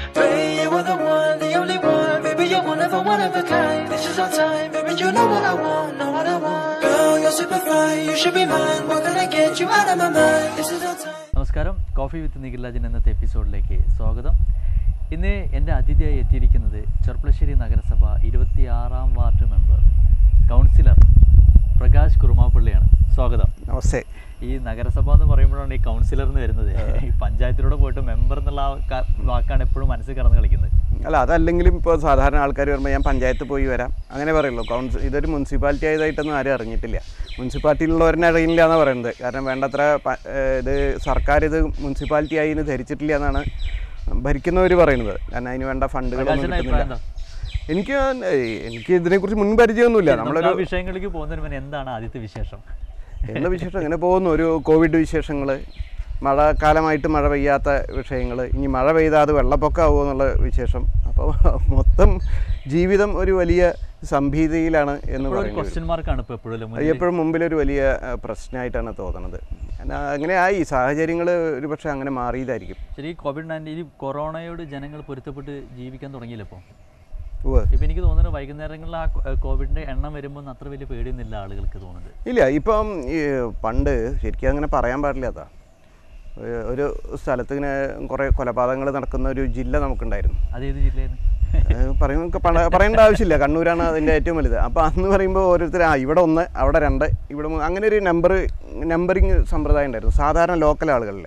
Pray you were the one, the only one. Baby, you're one of a one of a kind. This is our time, baby, you know what I want, know what I want. Girl, you're super fine, you should be mine. What can I get you out of my mind? This is our time. നമസ്കാരം coffee with Nikhil Rajan എന്നത്തെ എപ്പിസോഡിലേക്ക് സ്വാഗതം ഇന്ന് എൻ്റെ അതിഥിയായി എത്തിയിരിക്കുന്നത് ചെർപ്പളശ്ശേരി നഗരസഭ ഇരുപത്തിയാറാം വാർഡ് മെമ്പർ കൗൺസിലർ പ്രകാശ് കുറുമാപ്പള്ളിയാണ് സ്വാഗതം നമസ്തേ ഈ നഗരസഭ എന്ന് പറയുമ്പോഴാണ് ഈ കൗൺസിലർ എന്ന് വരുന്നത് ഈ പഞ്ചായത്തിലൂടെ പോയിട്ട് മെമ്പർ എന്നുള്ള ആ ക- വാക്കാണ് എപ്പോഴും മനസ്സിൽ കടന്ന് കളിക്കുന്നത് അല്ല അതല്ലെങ്കിലും ഇപ്പോൾ സാധാരണ ആൾക്കാർ വരുമ്പോൾ ഞാൻ പഞ്ചായത്ത് പോയി വരാം അങ്ങനെ പറയുള്ളൂ കൗൺസിൽ ഇതൊരു മുനിസിപ്പാലിറ്റി ആയതായിട്ടൊന്നും ആരും അറിഞ്ഞിട്ടില്ല മുനിസിപ്പാലിറ്റിയിലുള്ളവരെന്നെ അറിയില്ല എന്നാണ് പറയുന്നത് കാരണം വേണ്ടത്ര പ- ഏഹ് ഇത് സർക്കാർ ഇത് മുനിസിപ്പാലിറ്റി ആയി എന്ന് ധരിച്ചിട്ടില്ല എന്നാണ് ഭരിക്കുന്നവർ പറയുന്നത് കാരണം അതിന് വേണ്ട ഫണ്ടുകളൊന്നും പ്രകാശിന്റെ അഭിപ്രായം കിട്ടുന്നില്ല എനിക്ക് ഏഹ് എനിക്ക് ഇതിനെക്കുറിച്ച് മുൻ പരിചയമൊന്നുമില്ല നമുക്ക് നമ്മളൊരു ആ വിഷയങ്ങളിലേക്ക് പോകുന്നതിന് മുന്നേ എന്താണ് ആദ്യത്തെ വിശേഷം എന്താ വിശേഷം ഇങ്ങനെ പോകുന്നു ഒരു കോവിഡ് വിശേഷങ്ങൾ മഴക്കാലമായിട്ട് മഴ പെയ്യാത്ത വിഷയങ്ങൾ ഇനി മഴ പെയ്താൽ അത് വെള്ളപ്പൊക്കമാവുമോ എന്നുള്ള വിശേഷം അപ്പോൾ മൊത്തം ജീവിതം ഒരു വലിയ സംഭീതിയിലാണ് എന്ന് ഇപ്പോഴും ഒരു പറയുന്നത് ക്വസ്റ്റ്യൻ മാർക്കാണ് ഇപ്പോൾ എപ്പോഴും അത് എപ്പോഴും മുമ്പിലൊരു വലിയ അഹ്, പ്രശ്നമായിട്ടാണ് തോന്നുന്നത് എന്നാ അങ്ങനെ ആയി സാഹചര്യങ്ങൾ ഒരു പക്ഷേ അങ്ങനെ മാറിയതായിരിക്കും ശരി കോവിഡ് നയൻറ്റീൻ ഈ കൊറോണയോട് ജനങ്ങൾ പൊരുത്തപ്പെട്ട് ജീവിക്കാൻ തുടങ്ങിയില്ല ഇപ്പോൾ ഉവ്വ്. ഇപ്പം എനിക്ക് തോന്നുന്നത് വൈകുന്നേരങ്ങളിൽ ആ കോ- കോവിഡിന്റെ എണ്ണം വരുമ്പോൾ അത്ര വലിയ പേടിയൊന്നുമില്ല ആളുകൾക്ക് തോന്നുന്നത് ഇല്ല ഇപ്പം ഈ പണ്ട് ശരിക്കും അങ്ങനെ പറയാൻ പാടില്ല അതാ ഒരു- ഒരു സ്ഥലത്ത് ഇങ്ങനെ കുറേ കൊലപാതകങ്ങൾ നടക്കുന്ന ഒരു ജില്ല നമുക്കുണ്ടായിരുന്നു അതേത് ജില്ലയിൽ ഏഹ് പറയുമ്പോൾ പണ- പറയേണ്ട ആവശ്യമില്ല കണ്ണൂരാണ് അതിൻ്റെ ഏറ്റവും വലുത് അപ്പോൾ അന്ന് പറയുമ്പോൾ ഓരോരുത്തർ ആ ഇവിടെ ഒന്ന് അവിടെ രണ്ട് ഇവിടെ മൂന്ന് അങ്ങനെ ഒരു നമ്പർ നമ്പറിങ് സമ്പ്രദായം ഉണ്ടായിരുന്നു സാധാരണ ലോക്കൽ ആളുകളിൽ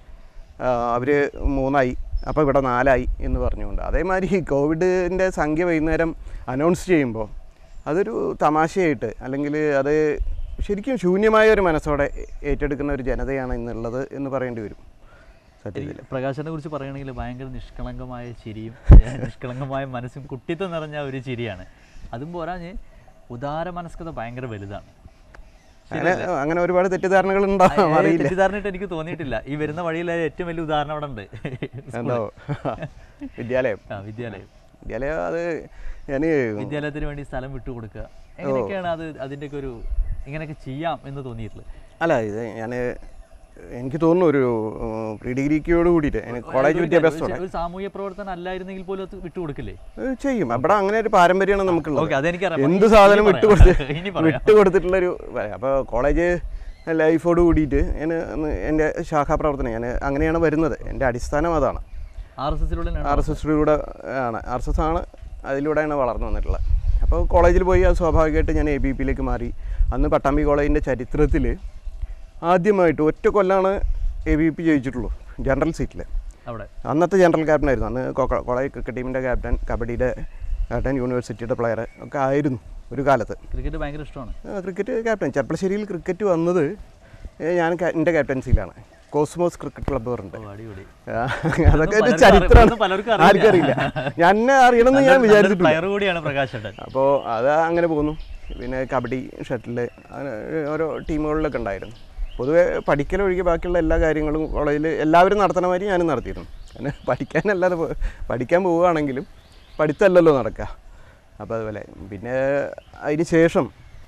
അവർ മൂന്നായി അപ്പോൾ ഇവിടെ നാലായി എന്ന് പറഞ്ഞുകൊണ്ട് അതേമാതിരി കോവിഡിൻ്റെ സംഖ്യ വൈകുന്നേരം അനൗൺസ് ചെയ്യുമ്പോൾ അതൊരു തമാശയായിട്ട് അല്ലെങ്കിൽ അത് ശരിക്കും ശൂന്യമായ ഒരു മനസ്സോടെ ഏറ്റെടുക്കുന്ന ഒരു ജനതയാണ് ഇന്നുള്ളത് എന്ന് പറയേണ്ടി വരും സത്യത്തിൽ പ്രകാശനെ കുറിച്ച് പറയുകയാണെങ്കിൽ ഭയങ്കര നിഷ്കളങ്കമായ ചിരിയും ഏഹ്, നിഷ്കളങ്കമായ മനസ്സും കുട്ടിത്തം നിറഞ്ഞ ഒരു ചിരിയാണ് അതും പോരാഞ്ഞ് ഉദാര മനസ്കത ഭയങ്കര വലുതാണ് അങ്ങനെ അങ്ങനെ ഒരുപാട് തെറ്റിദ്ധാരണകൾ ഉണ്ടാവും ഏഹ്, അറിയില്ല തെറ്റിദ്ധാരണയായിട്ട് എനിക്ക് തോന്നിയിട്ടില്ല ഈ വരുന്ന വഴിയിൽ ഏറ്റവും വലിയ ഉദാഹരണം അവിടെ ഉണ്ട് എന്തോ വിദ്യാലയം ആ വിദ്യാലയം വിദ്യാലയം അത് ഞാൻ വിദ്യാലയത്തിന് വേണ്ടി സ്ഥലം വിട്ടുകൊടുക്കുക എങ്ങനെയൊക്കെയാണ് അത് അതിൻ്റെയൊക്കെ ഒരു ഇങ്ങനെയൊക്കെ ചെയ്യാം എന്ന് തോന്നിയിട്ടുള്ളത് അല്ല ഇത് ഞാൻ എനിക്ക് തോന്നുന്നു ഒരു പ്രീ ഡിഗ്രിക്കോട് കൂടിയിട്ട് എനിക്ക് കോളേജ് ഒരു വിദ്യാഭ്യാസത്തോടെ ഒരു സാമൂഹ്യ പ്രവർത്തനം അല്ലായിരുന്നെങ്കിൽ പോലും അത് വിട്ടുകൊടുക്കില്ലേ ഏഹ് ചെയ്യും അവിടെ അങ്ങനെ ഒരു പാരമ്പര്യമാണ് നമുക്കുള്ളത് ഓക്കെ അതെനിക്കറിയാം എന്ത് ഇനി സാധനം പറയാം. വിട്ടുകൊടുത്ത് ഇനി പറയാം വിട്ടുകൊടുത്തിട്ടുള്ളൊരു അപ്പോൾ കോളേജ് ലൈഫോട് കൂടിയിട്ട് ഞാൻ എൻ്റെ ശാഖാപ്രവർത്തനം ഞാൻ അങ്ങനെയാണ് വരുന്നത് എൻ്റെ അടിസ്ഥാനം അതാണ് ആർ എസ് എസിലൂടെ ആർ എസ് എസിലൂടെ ആണ് ആർ എസ് എസ് ആണ് അതിലൂടെയാണ് വളർന്നു വന്നിട്ടുള്ളത് അപ്പോൾ കോളേജിൽ പോയി അത് സ്വാഭാവികമായിട്ട് ഞാൻ എ ബി പിയിലേക്ക് മാറി അന്ന് പട്ടാമ്പി കോളേജിൻ്റെ ചരിത്രത്തിൽ ആദ്യമായിട്ട് ഒറ്റ കൊല്ലാണ് എ ബി പി ജയിച്ചിട്ടുള്ളൂ ജനറൽ സീറ്റിൽ അവിടെ അന്നത്തെ ജനറൽ ക്യാപ്റ്റനായിരുന്നു അന്ന് കോ- കോളേജ് ക്രിക്കറ്റ് ടീമിൻ്റെ ക്യാപ്റ്റൻ കബഡിയുടെ ക്യാപ്റ്റൻ യൂണിവേഴ്സിറ്റിയുടെ പ്ലെയർ ഒക്കെ ആയിരുന്നു ഒരു കാലത്ത് ക്രിക്കറ്റ് ഭയങ്കര ഇഷ്ടമാണ് ആ, ക്രിക്കറ്റ് ക്യാപ്റ്റൻ ചെർപ്പളശ്ശേരിയിൽ ക്രിക്കറ്റ് വന്നത് ഏ, ഞാൻ ക്യാ- എൻ്റെ ക്യാപ്റ്റൻസിയിലാണ് കോസ്മോസ് ക്രിക്കറ്റ് ക്ലബ്ബ് പറഞ്ഞിട്ട് ഓ, അടിപൊളി ആ, അതൊക്കെ ഒരു പലർക്കും ചരിത്രമാണ് അറിയാം. പലർക്കും അറിയില്ല. ആർക്കും അറിയില്ല ഞാൻ എന്നെ അറിയണമെന്ന് ഞാൻ വിചാരിച്ചിട്ടില്ല പ്ലെയർ കൂടിയാണ് പ്രകാശ് ഏട്ടൻ അപ്പോൾ അത് അങ്ങനെ പോകുന്നു പിന്നെ കബഡി ഷട്ടില് അങ്ങനെ ഓരോ ടീമുകളിലൊക്കെ ഉണ്ടായിരുന്നു പൊതുവെ പഠിക്കലൊഴികെ ബാക്കിയുള്ള എല്ലാ കാര്യങ്ങളും കോളേജിൽ എല്ലാവരും നടത്തണ മാതിരി ഞാനും നടത്തിയിരുന്നു അങ്ങനെ പഠിക്കാനല്ലാതെ പോ- പഠിക്കാൻ പോവുകയാണെങ്കിലും പഠിത്തമല്ലല്ലോ നടക്കുക അപ്പോൾ അതുപോലെ പിന്നെ അതിന് ശേഷം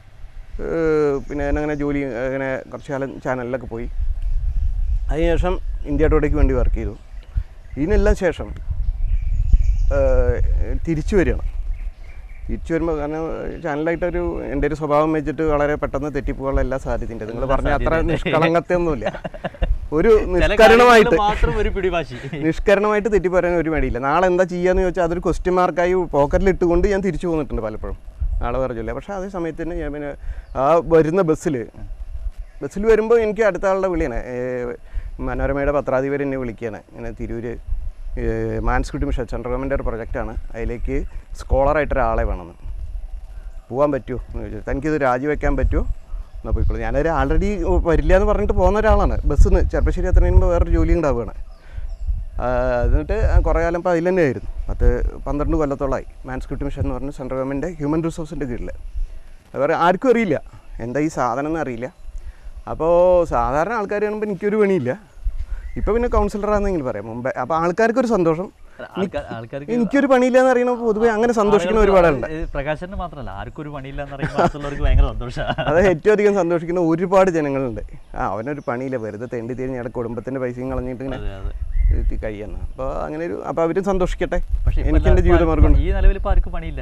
ഏഹ്, പിന്നെ ഞാൻ അങ്ങനെ ജോലി അങ്ങനെ കുറച്ച് കാലം ചാനലിലൊക്കെ പോയി അതിനുശേഷം ഇന്ത്യ ടുഡേക്ക് വേണ്ടി വർക്ക് ചെയ്തു ഇതിനെല്ലാം ശേഷം ഏഹ്, തിരിച്ചു വരികയാണ് തിരിച്ചു വരുമ്പോൾ കാരണം ചാനലായിട്ടൊരു എൻ്റെ ഒരു സ്വഭാവം വെച്ചിട്ട് വളരെ പെട്ടെന്ന് തെറ്റിപ്പോകാനുള്ള എല്ലാ സാധ്യതയുണ്ട് നിങ്ങൾ പറഞ്ഞ അത്ര സാധ്യതയുണ്ട്. നിഷ്കളങ്കത്തൊന്നുമില്ല ഒരു ചില നിഷ്കരണമായിട്ട് കാര്യങ്ങളിൽ മാത്രം ഒരു പിടിവാശി നിഷ്കരണമായിട്ട് തെറ്റിപ്പോരാൻ ഒരു മടിയില്ല നാളെ എന്താ ചെയ്യാന്ന് ചോദിച്ചാൽ അതൊരു ക്വസ്റ്റ്യൻ മാർക്കായി പോക്കറ്റിൽ ഇട്ടുകൊണ്ട് ഞാൻ തിരിച്ചു പോന്നിട്ടുണ്ട് പലപ്പോഴും നാളെ പറഞ്ഞില്ല പക്ഷേ അതേ സമയത്ത് തന്നെ ഞാൻ പിന്നെ ആ വരുന്ന ബസ്സിൽ ബസ്സിൽ വരുമ്പോൾ എനിക്ക് അടുത്ത ആളുടെ വിളിയാണ് ഏ, മനോരമയുടെ പത്രാധിപർ എന്നെ വിളിക്കുകയാണ് ഇങ്ങനെ തിരൂര് മാൻസ്കുട്ടി മിഷൻ സെൻട്രൽ ഗവൺമെൻറ് ഒരു പ്രൊജക്റ്റാണ് അതിലേക്ക് സ്കോളറായിട്ട് ഒരാളെ വേണമെന്ന് പോകാൻ പറ്റുമോ എന്ന് ചോദിച്ചു തനിക്കിത് രാജിവെക്കാൻ പറ്റുമോ എന്നാൽ പോയിക്കോളൂ ഞാനൊരു ആൾറെഡി വരില്ല എന്ന് പറഞ്ഞിട്ട് പോകുന്ന ഒരാളാണ് ബസ്സിൽ നിന്ന് ചെറുപ്പശ്ശേരി എത്തുന്നതിന് മുമ്പ് വേറൊരു ജോലി ഉണ്ടാവുകയാണ് ആ, എന്നിട്ട് കുറേ കാലം ഇപ്പോൾ അതിൽ തന്നെയായിരുന്നു പത്ത് പന്ത്രണ്ട് കൊല്ലത്തോളമായി മാൻസ്ക്രിപ്റ്റ് മിഷൻ എന്ന് പറഞ്ഞ സെൻട്രൽ ഗവൺമെൻറ് ഹ്യൂമൻ റിസോഴ്സിൻ്റെ കീഴിൽ വേറെ ആർക്കും അറിയില്ല എന്താ ഈ സാധനം എന്ന് അറിയില്ല അപ്പോൾ സാധാരണ ആൾക്കാർ കാണുമ്പോൾ എനിക്കൊരു പണിയില്ല ഇപ്പോൾ പിന്നെ കൗൺസിലറാണെന്നെങ്കിലും പറയാം മുമ്പേ അപ്പോൾ ആൾക്കാർക്കൊരു സന്തോഷം ആൾക്കാർ ആൾക്കാർക്ക് എനിക്കൊരു പണിയില്ല എന്ന് അറിയണ പൊതുവെ അങ്ങനെ സന്തോഷിക്കുന്ന ഒരുപാടുണ്ട് പ്രകാശന് മാത്രമല്ല ആർക്കും ഒരു പണിയില്ല എന്ന് പറയുമ്പോൾ മറ്റുള്ളവർക്ക് ഭയങ്കര സന്തോഷമാണ് അത് ഏറ്റവും അധികം സന്തോഷിക്കുന്ന ഒരുപാട് ജനങ്ങളുണ്ട് ആ അവനൊരു പണിയില്ല വെറുതെ തെണ്ടി തിരിഞ്ഞ് അവിടെ കുടുംബത്തിൻ്റെ പൈസയും കളഞ്ഞിട്ട് ഇങ്ങനെ അതെ അതെ എത്തി കഴിയുന്ന അപ്പോൾ അങ്ങനെ ഒരു അപ്പോൾ അവരും സന്തോഷിക്കട്ടെ പക്ഷേ ഇപ്പൊ എനിക്ക് എൻ്റെ എല്ലാവർക്കും ജീവിതമാർഗ്ഗം ഈ നിലവിൽ ഇപ്പോൾ ആർക്കും പണിയില്ല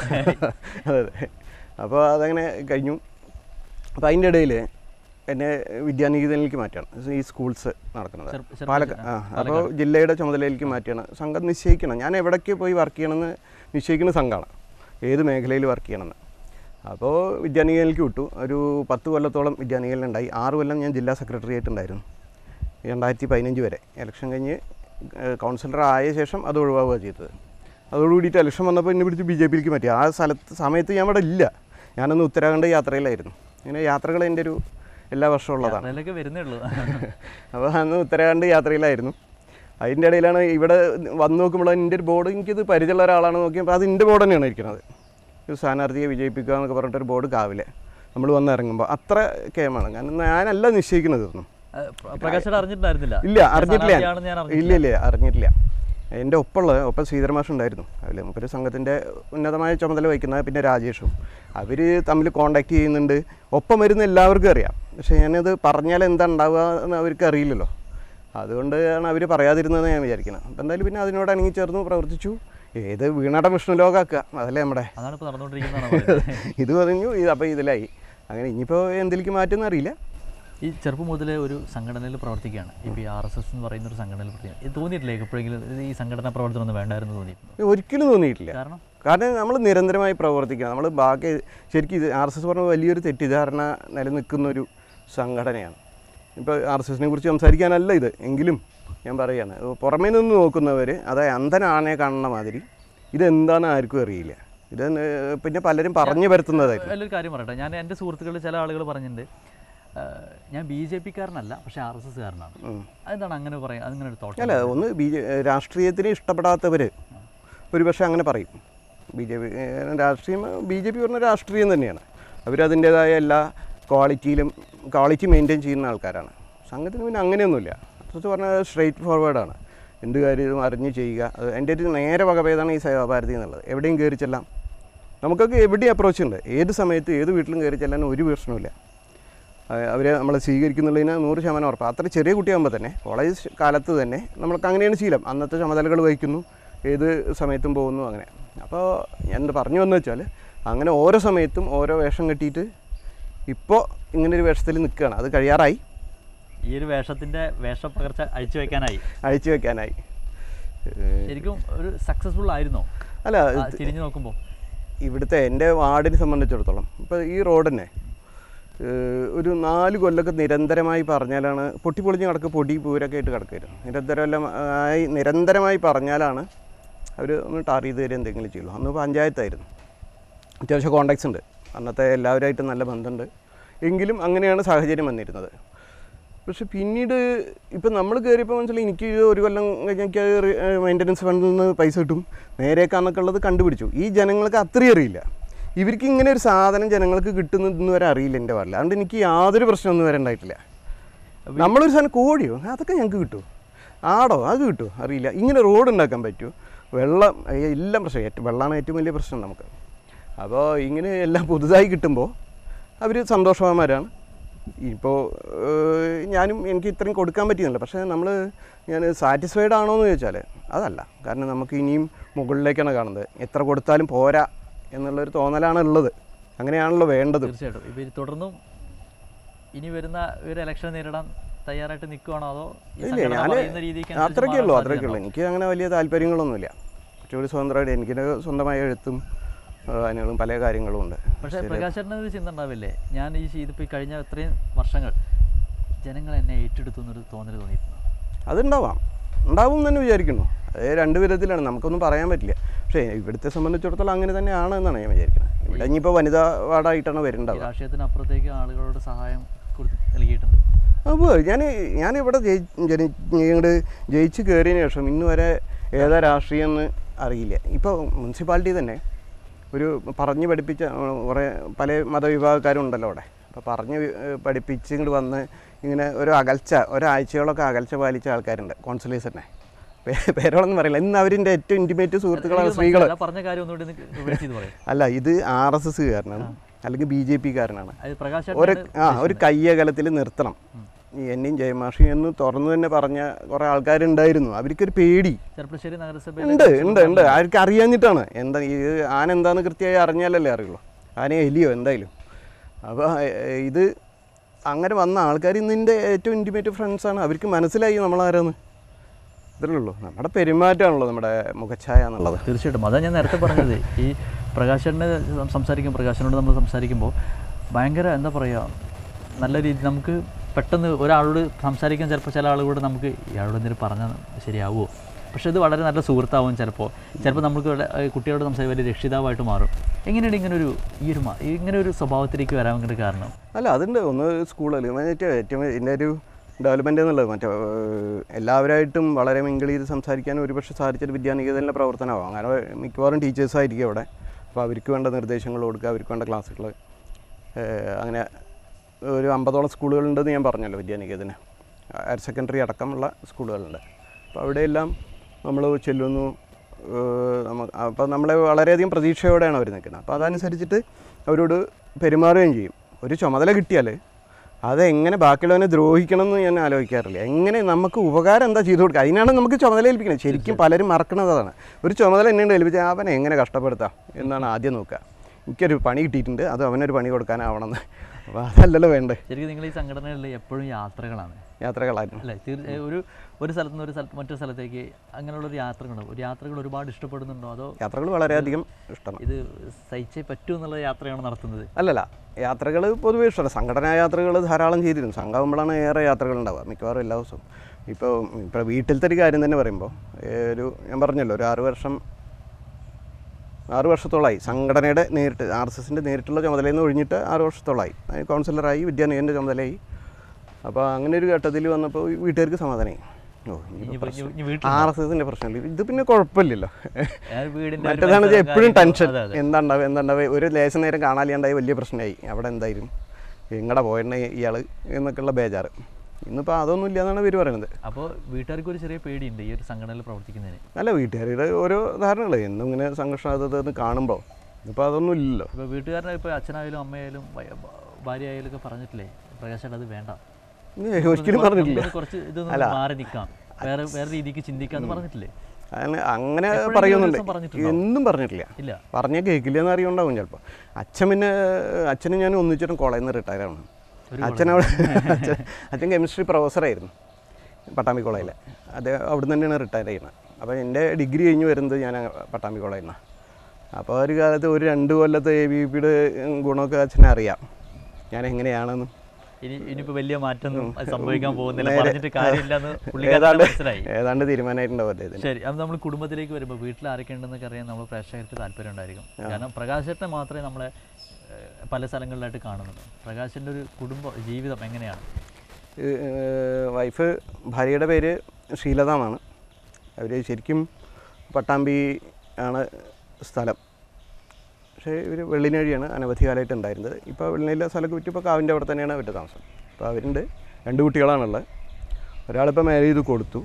അതെ അതെ അപ്പോൾ അതങ്ങനെ കഴിഞ്ഞു അപ്പോൾ അതിൻ്റെ ഇടയിൽ എന്നെ വിദ്യാനികേതനിലേക്ക് മാറ്റുകയാണ് ഈ സ്കൂൾസ് നടക്കുന്നത് ചെറു- ചെറുപ്പ- പാലക്കാട് ആ അപ്പോൾ ജില്ലയുടെ ചുമതലയിലേക്ക് മാറ്റുകയാണ് സംഘം നിശ്ചയിക്കണം ഞാൻ എവിടേക്ക് പോയി വർക്ക് ചെയ്യണമെന്ന് നിശ്ചയിക്കുന്ന സംഘമാണ് ഏത് മേഖലയിൽ വർക്ക് ചെയ്യണമെന്ന് അപ്പോൾ വിദ്യാനികേതനിലേക്ക് വിട്ടു ഒരു പത്ത് കൊല്ലത്തോളം വിദ്യാനികേതനുണ്ടായി ആറ് കൊല്ലം ഞാൻ ജില്ലാ സെക്രട്ടറി ആയിട്ടുണ്ടായിരുന്നു രണ്ടായിരത്തി പതിനഞ്ച് വരെ ഇലക്ഷൻ കഴിഞ്ഞ് കൗൺസിലർ ആയ ശേഷം അത് ഒഴിവാവുക ചെയ്തത് അതോടുകൂടിയിട്ട് ഇലക്ഷൻ വന്നപ്പോൾ എന്നെ പിടിച്ച് ബി ജെ പിയിലേക്ക് മാറ്റി ആ സ്ഥലത്ത് സമയത്ത് ഞാൻ അവിടെ ഇല്ല ഞാനന്ന് ഉത്തരാഖണ്ഡ് യാത്രയിലായിരുന്നു ഇങ്ങനെ യാത്രകൾ എൻ്റെ ഒരു എല്ലാ വർഷവും ഉള്ളതാണ് അതിലൊക്കെ വരുന്നേ ഉള്ളൂ അപ്പോൾ അന്ന് ഉത്തരാഖണ്ഡ് യാത്രയിലായിരുന്നു അതിൻ്റെ ഇടയിലാണ് ഇവിടെ വന്ന് നോക്കുമ്പോൾ എൻ്റെ ഒരു ബോർഡ് എനിക്കിത് പരിചയമുള്ള ഒരാളാണ് നോക്കിയപ്പോൾ അത് എൻ്റെ ബോർഡ് തന്നെയാണ് ഇരിക്കുന്നത് ഒരു സ്ഥാനാർത്ഥിയെ വിജയിപ്പിക്കുക എന്നൊക്കെ പറഞ്ഞിട്ടൊരു ബോർഡ് കാവിലെ നമ്മൾ വന്ന് ഇറങ്ങുമ്പോൾ അത്ര കേമാണ് കാരണം ഞാനല്ല നിശ്ചയിക്കുന്നത് ഇതൊന്നും അത് പ്ര- പ്രകാശ് ചേട്ടൻ അറിഞ്ഞിട്ടുണ്ടായിരുന്നില്ല ഇല്ല അറിഞ്ഞിട്ടില്ല ഞാൻ. സ്ഥാനാർത്ഥിയാണെന്ന് ഞാൻ അറിഞ്ഞില്ല ഇല്ല ഇല്ല അറിഞ്ഞിട്ടില്ല എൻ്റെ ഒപ്പമുള്ള ഒപ്പം ശ്രീധര മാഷ് ഉണ്ടായിരുന്നു അതിൽ നമുക്കൊരു സംഘത്തിൻ്റെ ഉന്നതമായ ചുമതല വഹിക്കുന്ന പിന്നെ രാജേഷും അവർ തമ്മിൽ കോണ്ടാക്ട് ചെയ്യുന്നുണ്ട് ഒപ്പം വരുന്ന എല്ലാവർക്കും അറിയാം പക്ഷേ ഞാനത് പറഞ്ഞാൽ എന്താ ഉണ്ടാവുക എന്ന് അവർക്ക് അറിയില്ലല്ലോ അതുകൊണ്ടാണ് അവർ പറയാതിരുന്നതെന്ന് ഞാൻ വിചാരിക്കുന്നത് അപ്പം എന്തായാലും പിന്നെ അതിനോട് അണങ്ങി ചേർന്ന് പ്രവർത്തിച്ചു ഏത് വീണയുടെ വിഷ്ണു ലോകാക്കുക അതല്ലേ നമ്മുടെ അതാണ് ഇപ്പോൾ നടന്നുകൊണ്ടിരിക്കുന്നതാണ് ഇത് പറഞ്ഞു ഇത് അപ്പോൾ ഇതിലായി അങ്ങനെ ഇനിയിപ്പോൾ എന്തിലേക്ക് മാറ്റുമെന്ന് അറിയില്ല ഈ ചെറുപ്പം മുതലേ ഒരു സംഘടനയിൽ പ്രവർത്തിക്കുകയാണ് ഇപ്പോൾ ഈ ആർ എസ് എസ് എന്ന് പറയുന്ന ഒരു സംഘടനയിൽ പ്രവർത്തിക്കുകയാണ് ഇത് തോന്നിയിട്ടില്ലേ എപ്പോഴെങ്കിലും ഇത് ഈ സംഘടനാ പ്രവർത്തനം ഒന്നും വേണ്ടായിരുന്നു തോന്നിയിട്ടുണ്ടോ ഒരിക്കലും തോന്നിയിട്ടില്ല കാരണം കാരണം നമ്മൾ നിരന്തരമായി പ്രവർത്തിക്കുക നമ്മൾ ബാക്കി ശരിക്കും ഇത് ആർ എസ് എസ് പറഞ്ഞ വലിയൊരു തെറ്റിദ്ധാരണ നിലനിൽക്കുന്ന ഒരു സംഘടനയാണ് ഇപ്പോൾ ആർ എസ് എസിനെ കുറിച്ച് സംസാരിക്കാനല്ല ഇത് എങ്കിലും ഞാൻ പറയുകയാണ് പുറമേ നിന്ന് നോക്കുന്നവർ അതായത് അന്ധനാണെ കാണുന്ന മാതിരി ഇതെന്താണെന്ന് ആർക്കും അറിയില്ല ഇത് പിന്നെ പലരും പറഞ്ഞു വരുത്തുന്നതായിരുന്നു വലിയൊരു കാര്യം പറയട്ടെ ഞാൻ എൻ്റെ സുഹൃത്തുക്കളിൽ ചില ആളുകൾ പറഞ്ഞിട്ടുണ്ട് ആ, ഞാൻ ബി ജെ പിക്കാരനല്ല പക്ഷേ ആർ എസ് എസ്കാരനാണ് അതെന്താണ് അങ്ങനെ പറയാം അതിങ്ങനെ ഒരു തോട്ടം അല്ല ഒന്ന് ബി ജെ രാഷ്ട്രീയത്തിന് ഇഷ്ടപ്പെടാത്തവർ ഒരുപക്ഷെ അങ്ങനെ പറയും ബി ജെ പി രാഷ്ട്രീയം ബി ജെ പി പറഞ്ഞ രാഷ്ട്രീയം തന്നെയാണ് അവരതിൻ്റേതായ എല്ലാ ക്വാളിറ്റിയിലും ക്വാളിറ്റി മെയിൻറ്റെയിൻ ചെയ്യുന്ന ആൾക്കാരാണ് സംഘത്തിന് പിന്നെ അങ്ങനെയൊന്നുമില്ല അത് പറഞ്ഞാൽ സ്ട്രെയിറ്റ് ഫോർവേഡാണ് എന്ത് കാര്യവും അറിഞ്ഞ് ചെയ്യുക അത് എൻ്റെ ഒരു നേരെ വകഭേദമാണ് ഈ സേവാഭാരതി എന്നുള്ളത് എവിടെയും കയറി ചെല്ലാം നമുക്കൊക്കെ എവിടെയും അപ്രോച്ച് ഉണ്ട് ഏത് സമയത്ത് ഏത് വീട്ടിലും കയറി ചെല്ലാൻ ഒരു പ്രശ്നവുമില്ല അവരെ നമ്മൾ സ്വീകരിക്കുന്നുള്ളതിന് നൂറ് ശതമാനം ഉറപ്പ് അത്ര ചെറിയ കുട്ടിയാകുമ്പോൾ തന്നെ കോളേജ് കാലത്ത് തന്നെ നമ്മൾക്ക് അങ്ങനെയാണ് ശീലം അന്നത്തെ ചുമതലകൾ വഹിക്കുന്നു ഏത് സമയത്തും പോകുന്നു അങ്ങനെ അപ്പോൾ ഞാൻ എന്ത് പറഞ്ഞു വന്നു വെച്ചാൽ അങ്ങനെ ഓരോ സമയത്തും ഓരോ വേഷം കെട്ടിയിട്ട് ഇപ്പോൾ ഇങ്ങനെ ഒരു വേഷത്തിൽ നിൽക്കുകയാണ് അത് കഴിയാറായി ഈ ഒരു വേഷത്തിൻ്റെ വേഷപ്പകർച്ച അഴിച്ചു വെക്കാനായി അഴിച്ചു വെക്കാനായി ഏഹ് ശരിക്കും ഒരു സക്സസ്ഫുൾ ആയിരുന്നോ അല്ല ആ, തിരിഞ്ഞു നോക്കുമ്പോൾ ഇവിടുത്തെ എൻ്റെ വാർഡിനെ സംബന്ധിച്ചിടത്തോളം ഇപ്പോൾ ഈ റോഡ് തന്നെ ഏഹ് ഒരു നാല് കൊല്ലമൊക്കെ നിരന്തരമായി പറഞ്ഞാലാണ് പൊട്ടിപ്പൊളിഞ്ഞ് കിടക്ക് പൊടി പൂരൊക്കെ ആയിട്ട് കിടക്കുമായിരുന്നു നിരന്തരമായി നിരന്തരമായി പറഞ്ഞാലാണ് അവർ ഒന്ന് ടാർ ചെയ്ത് തരും എന്തെങ്കിലും ചെയ്യുള്ളൂ അന്ന് പഞ്ചായത്തായിരുന്നു അത്യാവശ്യം കോണ്ടാക്ട്സ് ഉണ്ട് അന്നത്തെ എല്ലാവരുമായിട്ടും നല്ല ബന്ധമുണ്ട് എങ്കിലും അങ്ങനെയാണ് സാഹചര്യം വന്നിരുന്നത് പക്ഷെ പിന്നീട് ഇപ്പം നമ്മൾ കയറിയപ്പോൾ മനസ്സിലായി എനിക്ക് ഇത് ഒരു കൊല്ലം കഴിഞ്ഞ് എനിക്ക് മെയിൻ്റനൻസ് ഫണ്ടിൽ നിന്ന് പൈസ കിട്ടും നേരേക്കാന്നൊക്കെ ഉള്ളത് കണ്ടുപിടിച്ചു ഈ ജനങ്ങൾക്ക് അത്രയും അറിയില്ല ഇവർക്ക് ഇങ്ങനെ ഒരു സാധനം ജനങ്ങൾക്ക് കിട്ടുന്നതെന്ന് വരെ അറിയില്ല എൻ്റെ വാറിൽ അതുകൊണ്ട് എനിക്ക് യാതൊരു പ്രശ്നമൊന്നും വരെ ഉണ്ടായിട്ടില്ല നമ്മളൊരു സാധനം കോഴിയോ അതൊക്കെ ഞങ്ങൾക്ക് കിട്ടുമോ ആടോ അത് കിട്ടുമോ അറിയില്ല ഇങ്ങനെ റോഡ് ഉണ്ടാക്കാൻ പറ്റുമോ വെള്ളം ഏ, എല്ലാം പ്രശ്നം ഏറ്റവും വെള്ളമാണ് ഏറ്റവും വലിയ പ്രശ്നം നമുക്ക് അപ്പോൾ ഇങ്ങനെ എല്ലാം പുതുതായി കിട്ടുമ്പോൾ അവർ സന്തോഷവാന്മാരാണ് ഇപ്പോൾ ഞാനും എനിക്ക് ഇത്രയും കൊടുക്കാൻ പറ്റിയില്ല പക്ഷേ നമ്മൾ ഞാൻ സാറ്റിസ്ഫൈഡ് ആണോ എന്ന് ചോദിച്ചാൽ അതല്ല കാരണം നമുക്ക് ഇനിയും മുകളിലേക്കാണ് കാണുന്നത് എത്ര കൊടുത്താലും പോരാ എന്നുള്ളൊരു തോന്നലാണ് ഉള്ളത് അങ്ങനെയാണല്ലോ വേണ്ടത് തീർച്ചയായിട്ടും ഇപ്പോൾ ഇത് തുടർന്നും ഇനി വരുന്ന ഒരു ഇലക്ഷൻ നേരിടാൻ തയ്യാറായിട്ട് നിൽക്കുവാണോ അതോ ഈ ഇല്ല സംഘടന ഞാൻ പറയുന്ന രീതിക്ക് അനുസരിച്ച് അത്രയ്ക്കേ ഉള്ളൂ മാറാൻ അത്രയ്ക്കേ ഉള്ളൂ എനിക്ക് അങ്ങനെ വലിയ താല്പര്യങ്ങളൊന്നുമില്ല കുറച്ചുകൂടി സ്വതന്ത്രമായിട്ട് എനിക്ക് സ്വന്തമായ എഴുത്തും ആ, അതിനുകളും പല കാര്യങ്ങളും ഉണ്ട് പക്ഷേ പ്രകാശേട്ടന് ഒരു ചിന്ത ഉണ്ടാവില്ലേ ഞാൻ ഈ ഇതിപ്പോൾ ഈ കഴിഞ്ഞ ഇത്രയും വർഷങ്ങൾ ജനങ്ങൾ എന്നെ ഏറ്റെടുത്തു എന്നൊരു തോന്നൽ തോന്നിയിരുന്നു അതുണ്ടാവാം ഉണ്ടാവും എന്ന് തന്നെ വിചാരിക്കുന്നു അത് രണ്ട് വിധത്തിലാണ് നമുക്കൊന്നും പറയാൻ പറ്റില്ല പക്ഷേ ഇവിടുത്തെ സംബന്ധിച്ചിടത്തോളം അങ്ങനെ തന്നെയാണ് എന്നാണ് ഞാൻ വിചാരിക്കുന്നത് ഇവിടെ ഇനിയിപ്പോൾ വനിതാ വാർഡായിട്ടാണ് ഈ വരുന്നുണ്ടാവുക രാഷ്ട്രീയത്തിനപ്പുറത്തേക്ക് ആളുകളോട് സഹായം കൊടുത്ത് നൽകിയിട്ടുണ്ട് അപ്പോൾ ഞാൻ ഞാനിവിടെ ജയി ജനി ഇങ്ങോട്ട് ജയിച്ച് കയറിയതിന് ശേഷം ഇന്ന് വരെ ഏതാ രാഷ്ട്രീയം എന്ന് അറിയില്ല ഇപ്പോൾ മുനിസിപ്പാലിറ്റി തന്നെ ഒരു പറഞ്ഞ് പഠിപ്പിച്ച ആ, കുറേ പല മതവിഭാഗക്കാരുണ്ടല്ലോ അവിടെ അപ്പോൾ പറഞ്ഞ് വി- ഏ, പഠിപ്പിച്ച് ഇങ്ങോട്ട് വന്ന് ഇങ്ങനെ ഒരു അകൽച്ച ഒരാഴ്ചകളൊക്കെ അകൽച്ച പാലിച്ച ആൾക്കാരുണ്ട് കോൺസുലേഴ്സ് തന്നെ പേ- പേരുകളൊന്നും പറയില്ല ഇന്ന് അവരിൻ്റെ ഏറ്റവും ഇൻറ്റിമേറ്റ് സുഹൃത്തുക്കളാണ് എനിക്ക് സ്ത്രീകൾ മനസ്സിലായില്ല. പറഞ്ഞ കാര്യം ഒന്നുകൂടി ഒന്ന് വിവരിച്ച് ഇത് പറയും അല്ല ഇത് ആർ എസ് എസ് കാരനാണ് അല്ലെങ്കിൽ ബി ജെ പി കാരനാണ് അത് പ്രകാശ് ഒരു ആ ഒരു കയ്യകലത്തിൽ നിർത്തണം ഈ എന്നെയും ജയമാഷി എന്ന് തുറന്നു തന്നെ പറഞ്ഞ കുറേ ആൾക്കാരുണ്ടായിരുന്നു അവർക്കൊരു പേടി ചെർപ്പശ്ശേരി നഗരസഭയിൽ ഉണ്ട് ഉണ്ട് ഉണ്ട് ആർക്ക് അറിയാഞ്ഞിട്ടാണ് എന്താ ഈ ആന എന്താന്ന് കൃത്യമായി അറിഞ്ഞാലല്ലേ അറിയുള്ളൂ ആനയെ എലിയോ എന്തായാലും അപ്പോൾ ഇത് അങ്ങനെ വന്ന ആൾക്കാർ ഇന്നിൻ്റെ ഏറ്റവും ഇൻറ്റിമേറ്റ് ഫ്രണ്ട്സാണ് അവർക്ക് മനസ്സിലായി നമ്മളാരാന്ന് ഇത്രേ ഉള്ളൂ നമ്മുടെ പെരുമാറ്റമാണല്ലോ നമ്മുടെ മുഖച്ഛായ എന്നുള്ളത് തീർച്ചയായിട്ടും അതാണ് ഞാൻ നേരത്തെ പറഞ്ഞത് ഈ പ്രകാശനെ സംസാരിക്കും പ്രകാശനോട് നമ്മൾ സംസാരിക്കുമ്പോൾ ഭയങ്കര എന്താ പറയുക നല്ല രീതി നമുക്ക് പെട്ടെന്ന് ഒരാളോട് സംസാരിക്കാൻ ചിലപ്പോൾ ചില ആളുകളോട് നമുക്ക് ഇയാളോട് എന്തെങ്കിലും പറഞ്ഞാൽ ശരിയാവുമോ പക്ഷേ ഇത് വളരെ നല്ല സുഹൃത്താവും ചിലപ്പോൾ ചിലപ്പോൾ നമുക്ക് ഇവിടെ, ഏഹ്, കുട്ടികളോട് സംസാരിക്കാൻ വലിയ രക്ഷിതാവായിട്ട് മാറും എങ്ങനെയാണ് ഇങ്ങനെ ഒരു ഈ ഒരു മാ- ഇങ്ങനെ ഒരു സ്വഭാവത്തിലേക്ക് വരാൻ വേണ്ടി കാരണം അല്ല അതുണ്ട് ഒന്ന് സ്കൂളിൽ മറ്റേ ഏറ്റവും ഇതിൻ്റെ ഒരു ഡെവലപ്മെൻ്റ് എന്നുള്ളത് മറ്റേ ഏഹ്, എല്ലാവരായിട്ടും വളരെ മിങ്കിൾ ചെയ്ത് സംസാരിക്കാൻ ഒരുപക്ഷെ സാധിച്ചൊരു വിദ്യാനികേതനിലെ പ്രവർത്തനമാകും അങ്ങനെ മിക്കവാറും ടീച്ചേഴ്സായിരിക്കും അവിടെ അപ്പോൾ അവർക്ക് വേണ്ട നിർദ്ദേശങ്ങൾ കൊടുക്കുക അവർക്ക് വേണ്ട ക്ലാസ്സുകൾ അങ്ങനെ ഒരു അമ്പതോളം സ്കൂളുകളുണ്ടെന്ന് ഞാൻ പറഞ്ഞല്ലോ വിദ്യാനികേതന് ഹയർ സെക്കൻഡറി അടക്കമുള്ള സ്കൂളുകളുണ്ട് അപ്പോൾ അവിടെയെല്ലാം നമ്മൾ ചെല്ലുന്നു അപ്പോൾ നമ്മളെ വളരെയധികം പ്രതീക്ഷയോടെയാണ് അവർ നിൽക്കുന്നത് അപ്പോൾ അതനുസരിച്ചിട്ട് അവരോട് പെരുമാറുകയും ചെയ്യും ഒരു ചുമതല കിട്ടിയാൽ അതെങ്ങനെ ബാക്കിയുള്ളവനെ ദ്രോഹിക്കണം എന്ന് ഞാൻ ആലോചിക്കാറില്ല എങ്ങനെ നമുക്ക് ഉപകാരം എന്താ ചെയ്തു കൊടുക്കുക അതിനാണ് നമുക്ക് ചുമതല ഏൽപ്പിക്കുന്നത് ശരിക്കും പലരും മറക്കുന്നത് അതാണ് ഒരു ചുമതല എന്നെ ഏൽപ്പിച്ചാൽ അവനെ എങ്ങനെ കഷ്ടപ്പെടുത്താം എന്നാണ് ആദ്യം നോക്കുക എനിക്കൊരു പണി കിട്ടിയിട്ടുണ്ട് അത് അവനൊരു പണി കൊടുക്കാനാവണമെന്ന് അപ്പോൾ അതല്ലല്ലോ വേണ്ടേ ശരിക്കും നിങ്ങൾ ഈ സംഘടനകളിൽ എപ്പോഴും യാത്രകളാണ് യാത്രകളായിരുന്നു അല്ലേ തീർച്ച ഒരു ഒരു സ്ഥലത്ത് നിന്ന് ഒരു സ്ഥലത്ത് മറ്റൊരു സ്ഥലത്തേക്ക് അങ്ങനെയുള്ളൊരു യാത്രകളുണ്ട് ഒരു യാത്രകൾ ഒരുപാട് ഇഷ്ടപ്പെടുന്നുണ്ടോ അതോ യാത്രകൾ വളരെയധികം ഇഷ്ടമാണ് ഇത് സഹിച്ചേ പറ്റൂ എന്നുള്ള യാത്രയാണ് നടത്തുന്നത് അല്ലല്ല യാത്രകൾ പൊതുവേ ഇഷ്ടമല്ല സംഘടനാ യാത്രകൾ ധാരാളം ചെയ്തിരുന്നു സംഘമാകുമ്പോഴാണ് ഏറെ യാത്രകൾ ഉണ്ടാവുക മിക്കവാറും എല്ലാ ദിവസവും ഇപ്പോൾ ഇപ്പോൾ വീട്ടിലത്തെ ഒരു കാര്യം തന്നെ പറയുമ്പോൾ ഏഹ് ഒരു ഞാൻ പറഞ്ഞല്ലോ ഒരു ആറ് വർഷം ആറ് വർഷത്തോളമായി സംഘടനയുടെ നേരിട്ട് ആർ എസ് എസിൻ്റെ നേരിട്ടുള്ള ചുമതലയിൽ നിന്ന് ഒഴിഞ്ഞിട്ട് ആറ് വർഷത്തോളമായി ഞാൻ കൗൺസിലറായി വിദ്യാനയൻ്റെ ചുമതലയായി അപ്പോൾ അങ്ങനെ ഒരു ഘട്ടത്തിൽ വന്നപ്പോൾ വീട്ടുകാർക്ക് സമാധാനമായി ഓ ഇനിയിപ്പോ- ഇനി- ഇനി വീട്ടിൽ ആർ എസ് എസിൻ്റെ പ്രശ്നമില്ല ഇത് പിന്നെ കുഴപ്പമില്ലല്ലോ ഞാൻ വീടിന്റെ ഒരു മറ്റേതാണ് പരിസരം എപ്പോഴും കാര്യങ്ങളും- ടെൻഷൻ അതെ, അതെ. എന്താണ്ടാവുക എന്താണ്ടാവുക ഒരു ലേശം നേരം കാണാനില്ലാണ്ടായി വലിയ പ്രശ്നമായി അവിടെ എന്തായാലും എങ്ങടെ പോയണേ ഇയാൾ എന്നൊക്കെയുള്ള ബേജാറ് ഇന്നിപ്പോൾ അതൊന്നും ഇല്ല എന്നാണ് ഇവർ പറയുന്നത് അപ്പോൾ വീട്ടുകാർക്ക് ഒരു ചെറിയ പേടിയുണ്ട് ഈ ഒരു സംഘടനയിൽ പ്രവർത്തിക്കുന്നതിന് അല്ല വീട്ടുകാരുടെ ഓരോ ധാരണകൾ എന്നും ഇങ്ങനെ സംഘർഷാതെന്ന് കാണുമ്പോൾ ഇതിപ്പോൾ അതൊന്നും ഇല്ലല്ലോ ഇപ്പോൾ വീട്ടുകാരനെ ഇപ്പോൾ അച്ഛനായാലും അമ്മയായാലും ഭ- ഭാര്യ ആയാലും ഒക്കെ പറഞ്ഞിട്ടില്ലേ പ്രകാശ് അത് വേണ്ട ഇത് ഒരിക്കലും പറഞ്ഞിട്ടില്ല നമുക്കൊന്ന് കുറച്ച് ഇതൊന്ന് മാറി നിൽക്കാം വേറെ വേറെ രീതിക്ക് ചിന്തിക്കാം എന്ന് പറഞ്ഞിട്ടില്ലേ അങ്ങനെ അങ്ങനെ എപ്പോഴെങ്കിലും ഒരു പറയുന്നുണ്ട് ദിവസം പറഞ്ഞിട്ടുണ്ടോ? എന്നും പറഞ്ഞിട്ടില്ല ഇല്ല പറഞ്ഞാൽ കേൾക്കില്ല എന്ന് അറിയുണ്ടാവും ചിലപ്പോൾ അച്ഛൻ പിന്നെ അച്ഛനും ഞാൻ ഒന്നിച്ചിട്ടും കോളേജിൽ നിന്ന് റിട്ടയർ ആണ് അച്ഛൻ അവിടെ അച്ഛൻ അച്ഛൻ കെമിസ്ട്രി പ്രൊഫസറായിരുന്നു പട്ടാമ്പി കോളേജിൽ അത് അവിടെ തന്നെയാണ് റിട്ടയർ ചെയ്യുന്നത് അപ്പോൾ എൻ്റെ ഡിഗ്രി കഴിഞ്ഞ് വരുന്നത് ഞാൻ പട്ടാമ്പി കോളേജിൽ നിന്നാണ് അപ്പോൾ ഒരു കാലത്ത് ഒരു രണ്ട് കൊല്ലത്തെ എ ബി പിയുടെ ഗുണമൊക്കെ അച്ഛനെ അറിയാം ഞാൻ എങ്ങനെയാണെന്നും ഇനി ഇനിയിപ്പോൾ വലിയ മാറ്റമൊന്നും അത് സംഭവിക്കാൻ പോകുന്നില്ല നേരെ- പറഞ്ഞിട്ട് കാര്യമില്ലെന്ന് പുള്ളിക്കാരന് ഏതാണ്ട് മനസ്സിലായി ഏതാണ്ട് തീരുമാനമായിട്ടുണ്ടാവും അദ്ദേഹത്തിന് ശരി അത് നമ്മൾ കുടുംബത്തിലേക്ക് വരുമ്പോൾ വീട്ടിൽ ആരൊക്കെ ഉണ്ടെന്നൊക്കെ അറിയാൻ നമ്മൾ പ്രേക്ഷകർക്ക് താല്പര്യം ഉണ്ടായിരിക്കും കാരണം പ്രകാശേട്ടനെ മാത്രമേ നമ്മളെ ഏഹ്, പല സ്ഥലങ്ങളിലായിട്ട് കാണുന്നുള്ളൂ പ്രകാശിൻ്റെ ഒരു കുടുംബ ജീവിതം എങ്ങനെയാണ് ഏഹ് വൈഫ് ഭാര്യയുടെ പേര് ഷീലത എന്നാണ് അവർ ശരിക്കും പട്ടാമ്പി ആണ് സ്ഥലം പക്ഷേ ഇവർ വെള്ളിനഴിയാണ് അനവധി കാലമായിട്ട് ഉണ്ടായിരുന്നത് ഇപ്പോൾ വെള്ളിനഴിയിലെ സ്ഥലമൊക്കെ വിറ്റ് ഇപ്പോൾ കാവിൻ്റെ അവിടെ തന്നെയാണ് അവരുടെ താമസം അപ്പോൾ അവരുണ്ട് രണ്ട് കുട്ടികളാണുള്ളത് ഒരാളിപ്പോൾ മാരേജ് ചെയ്ത് കൊടുത്തു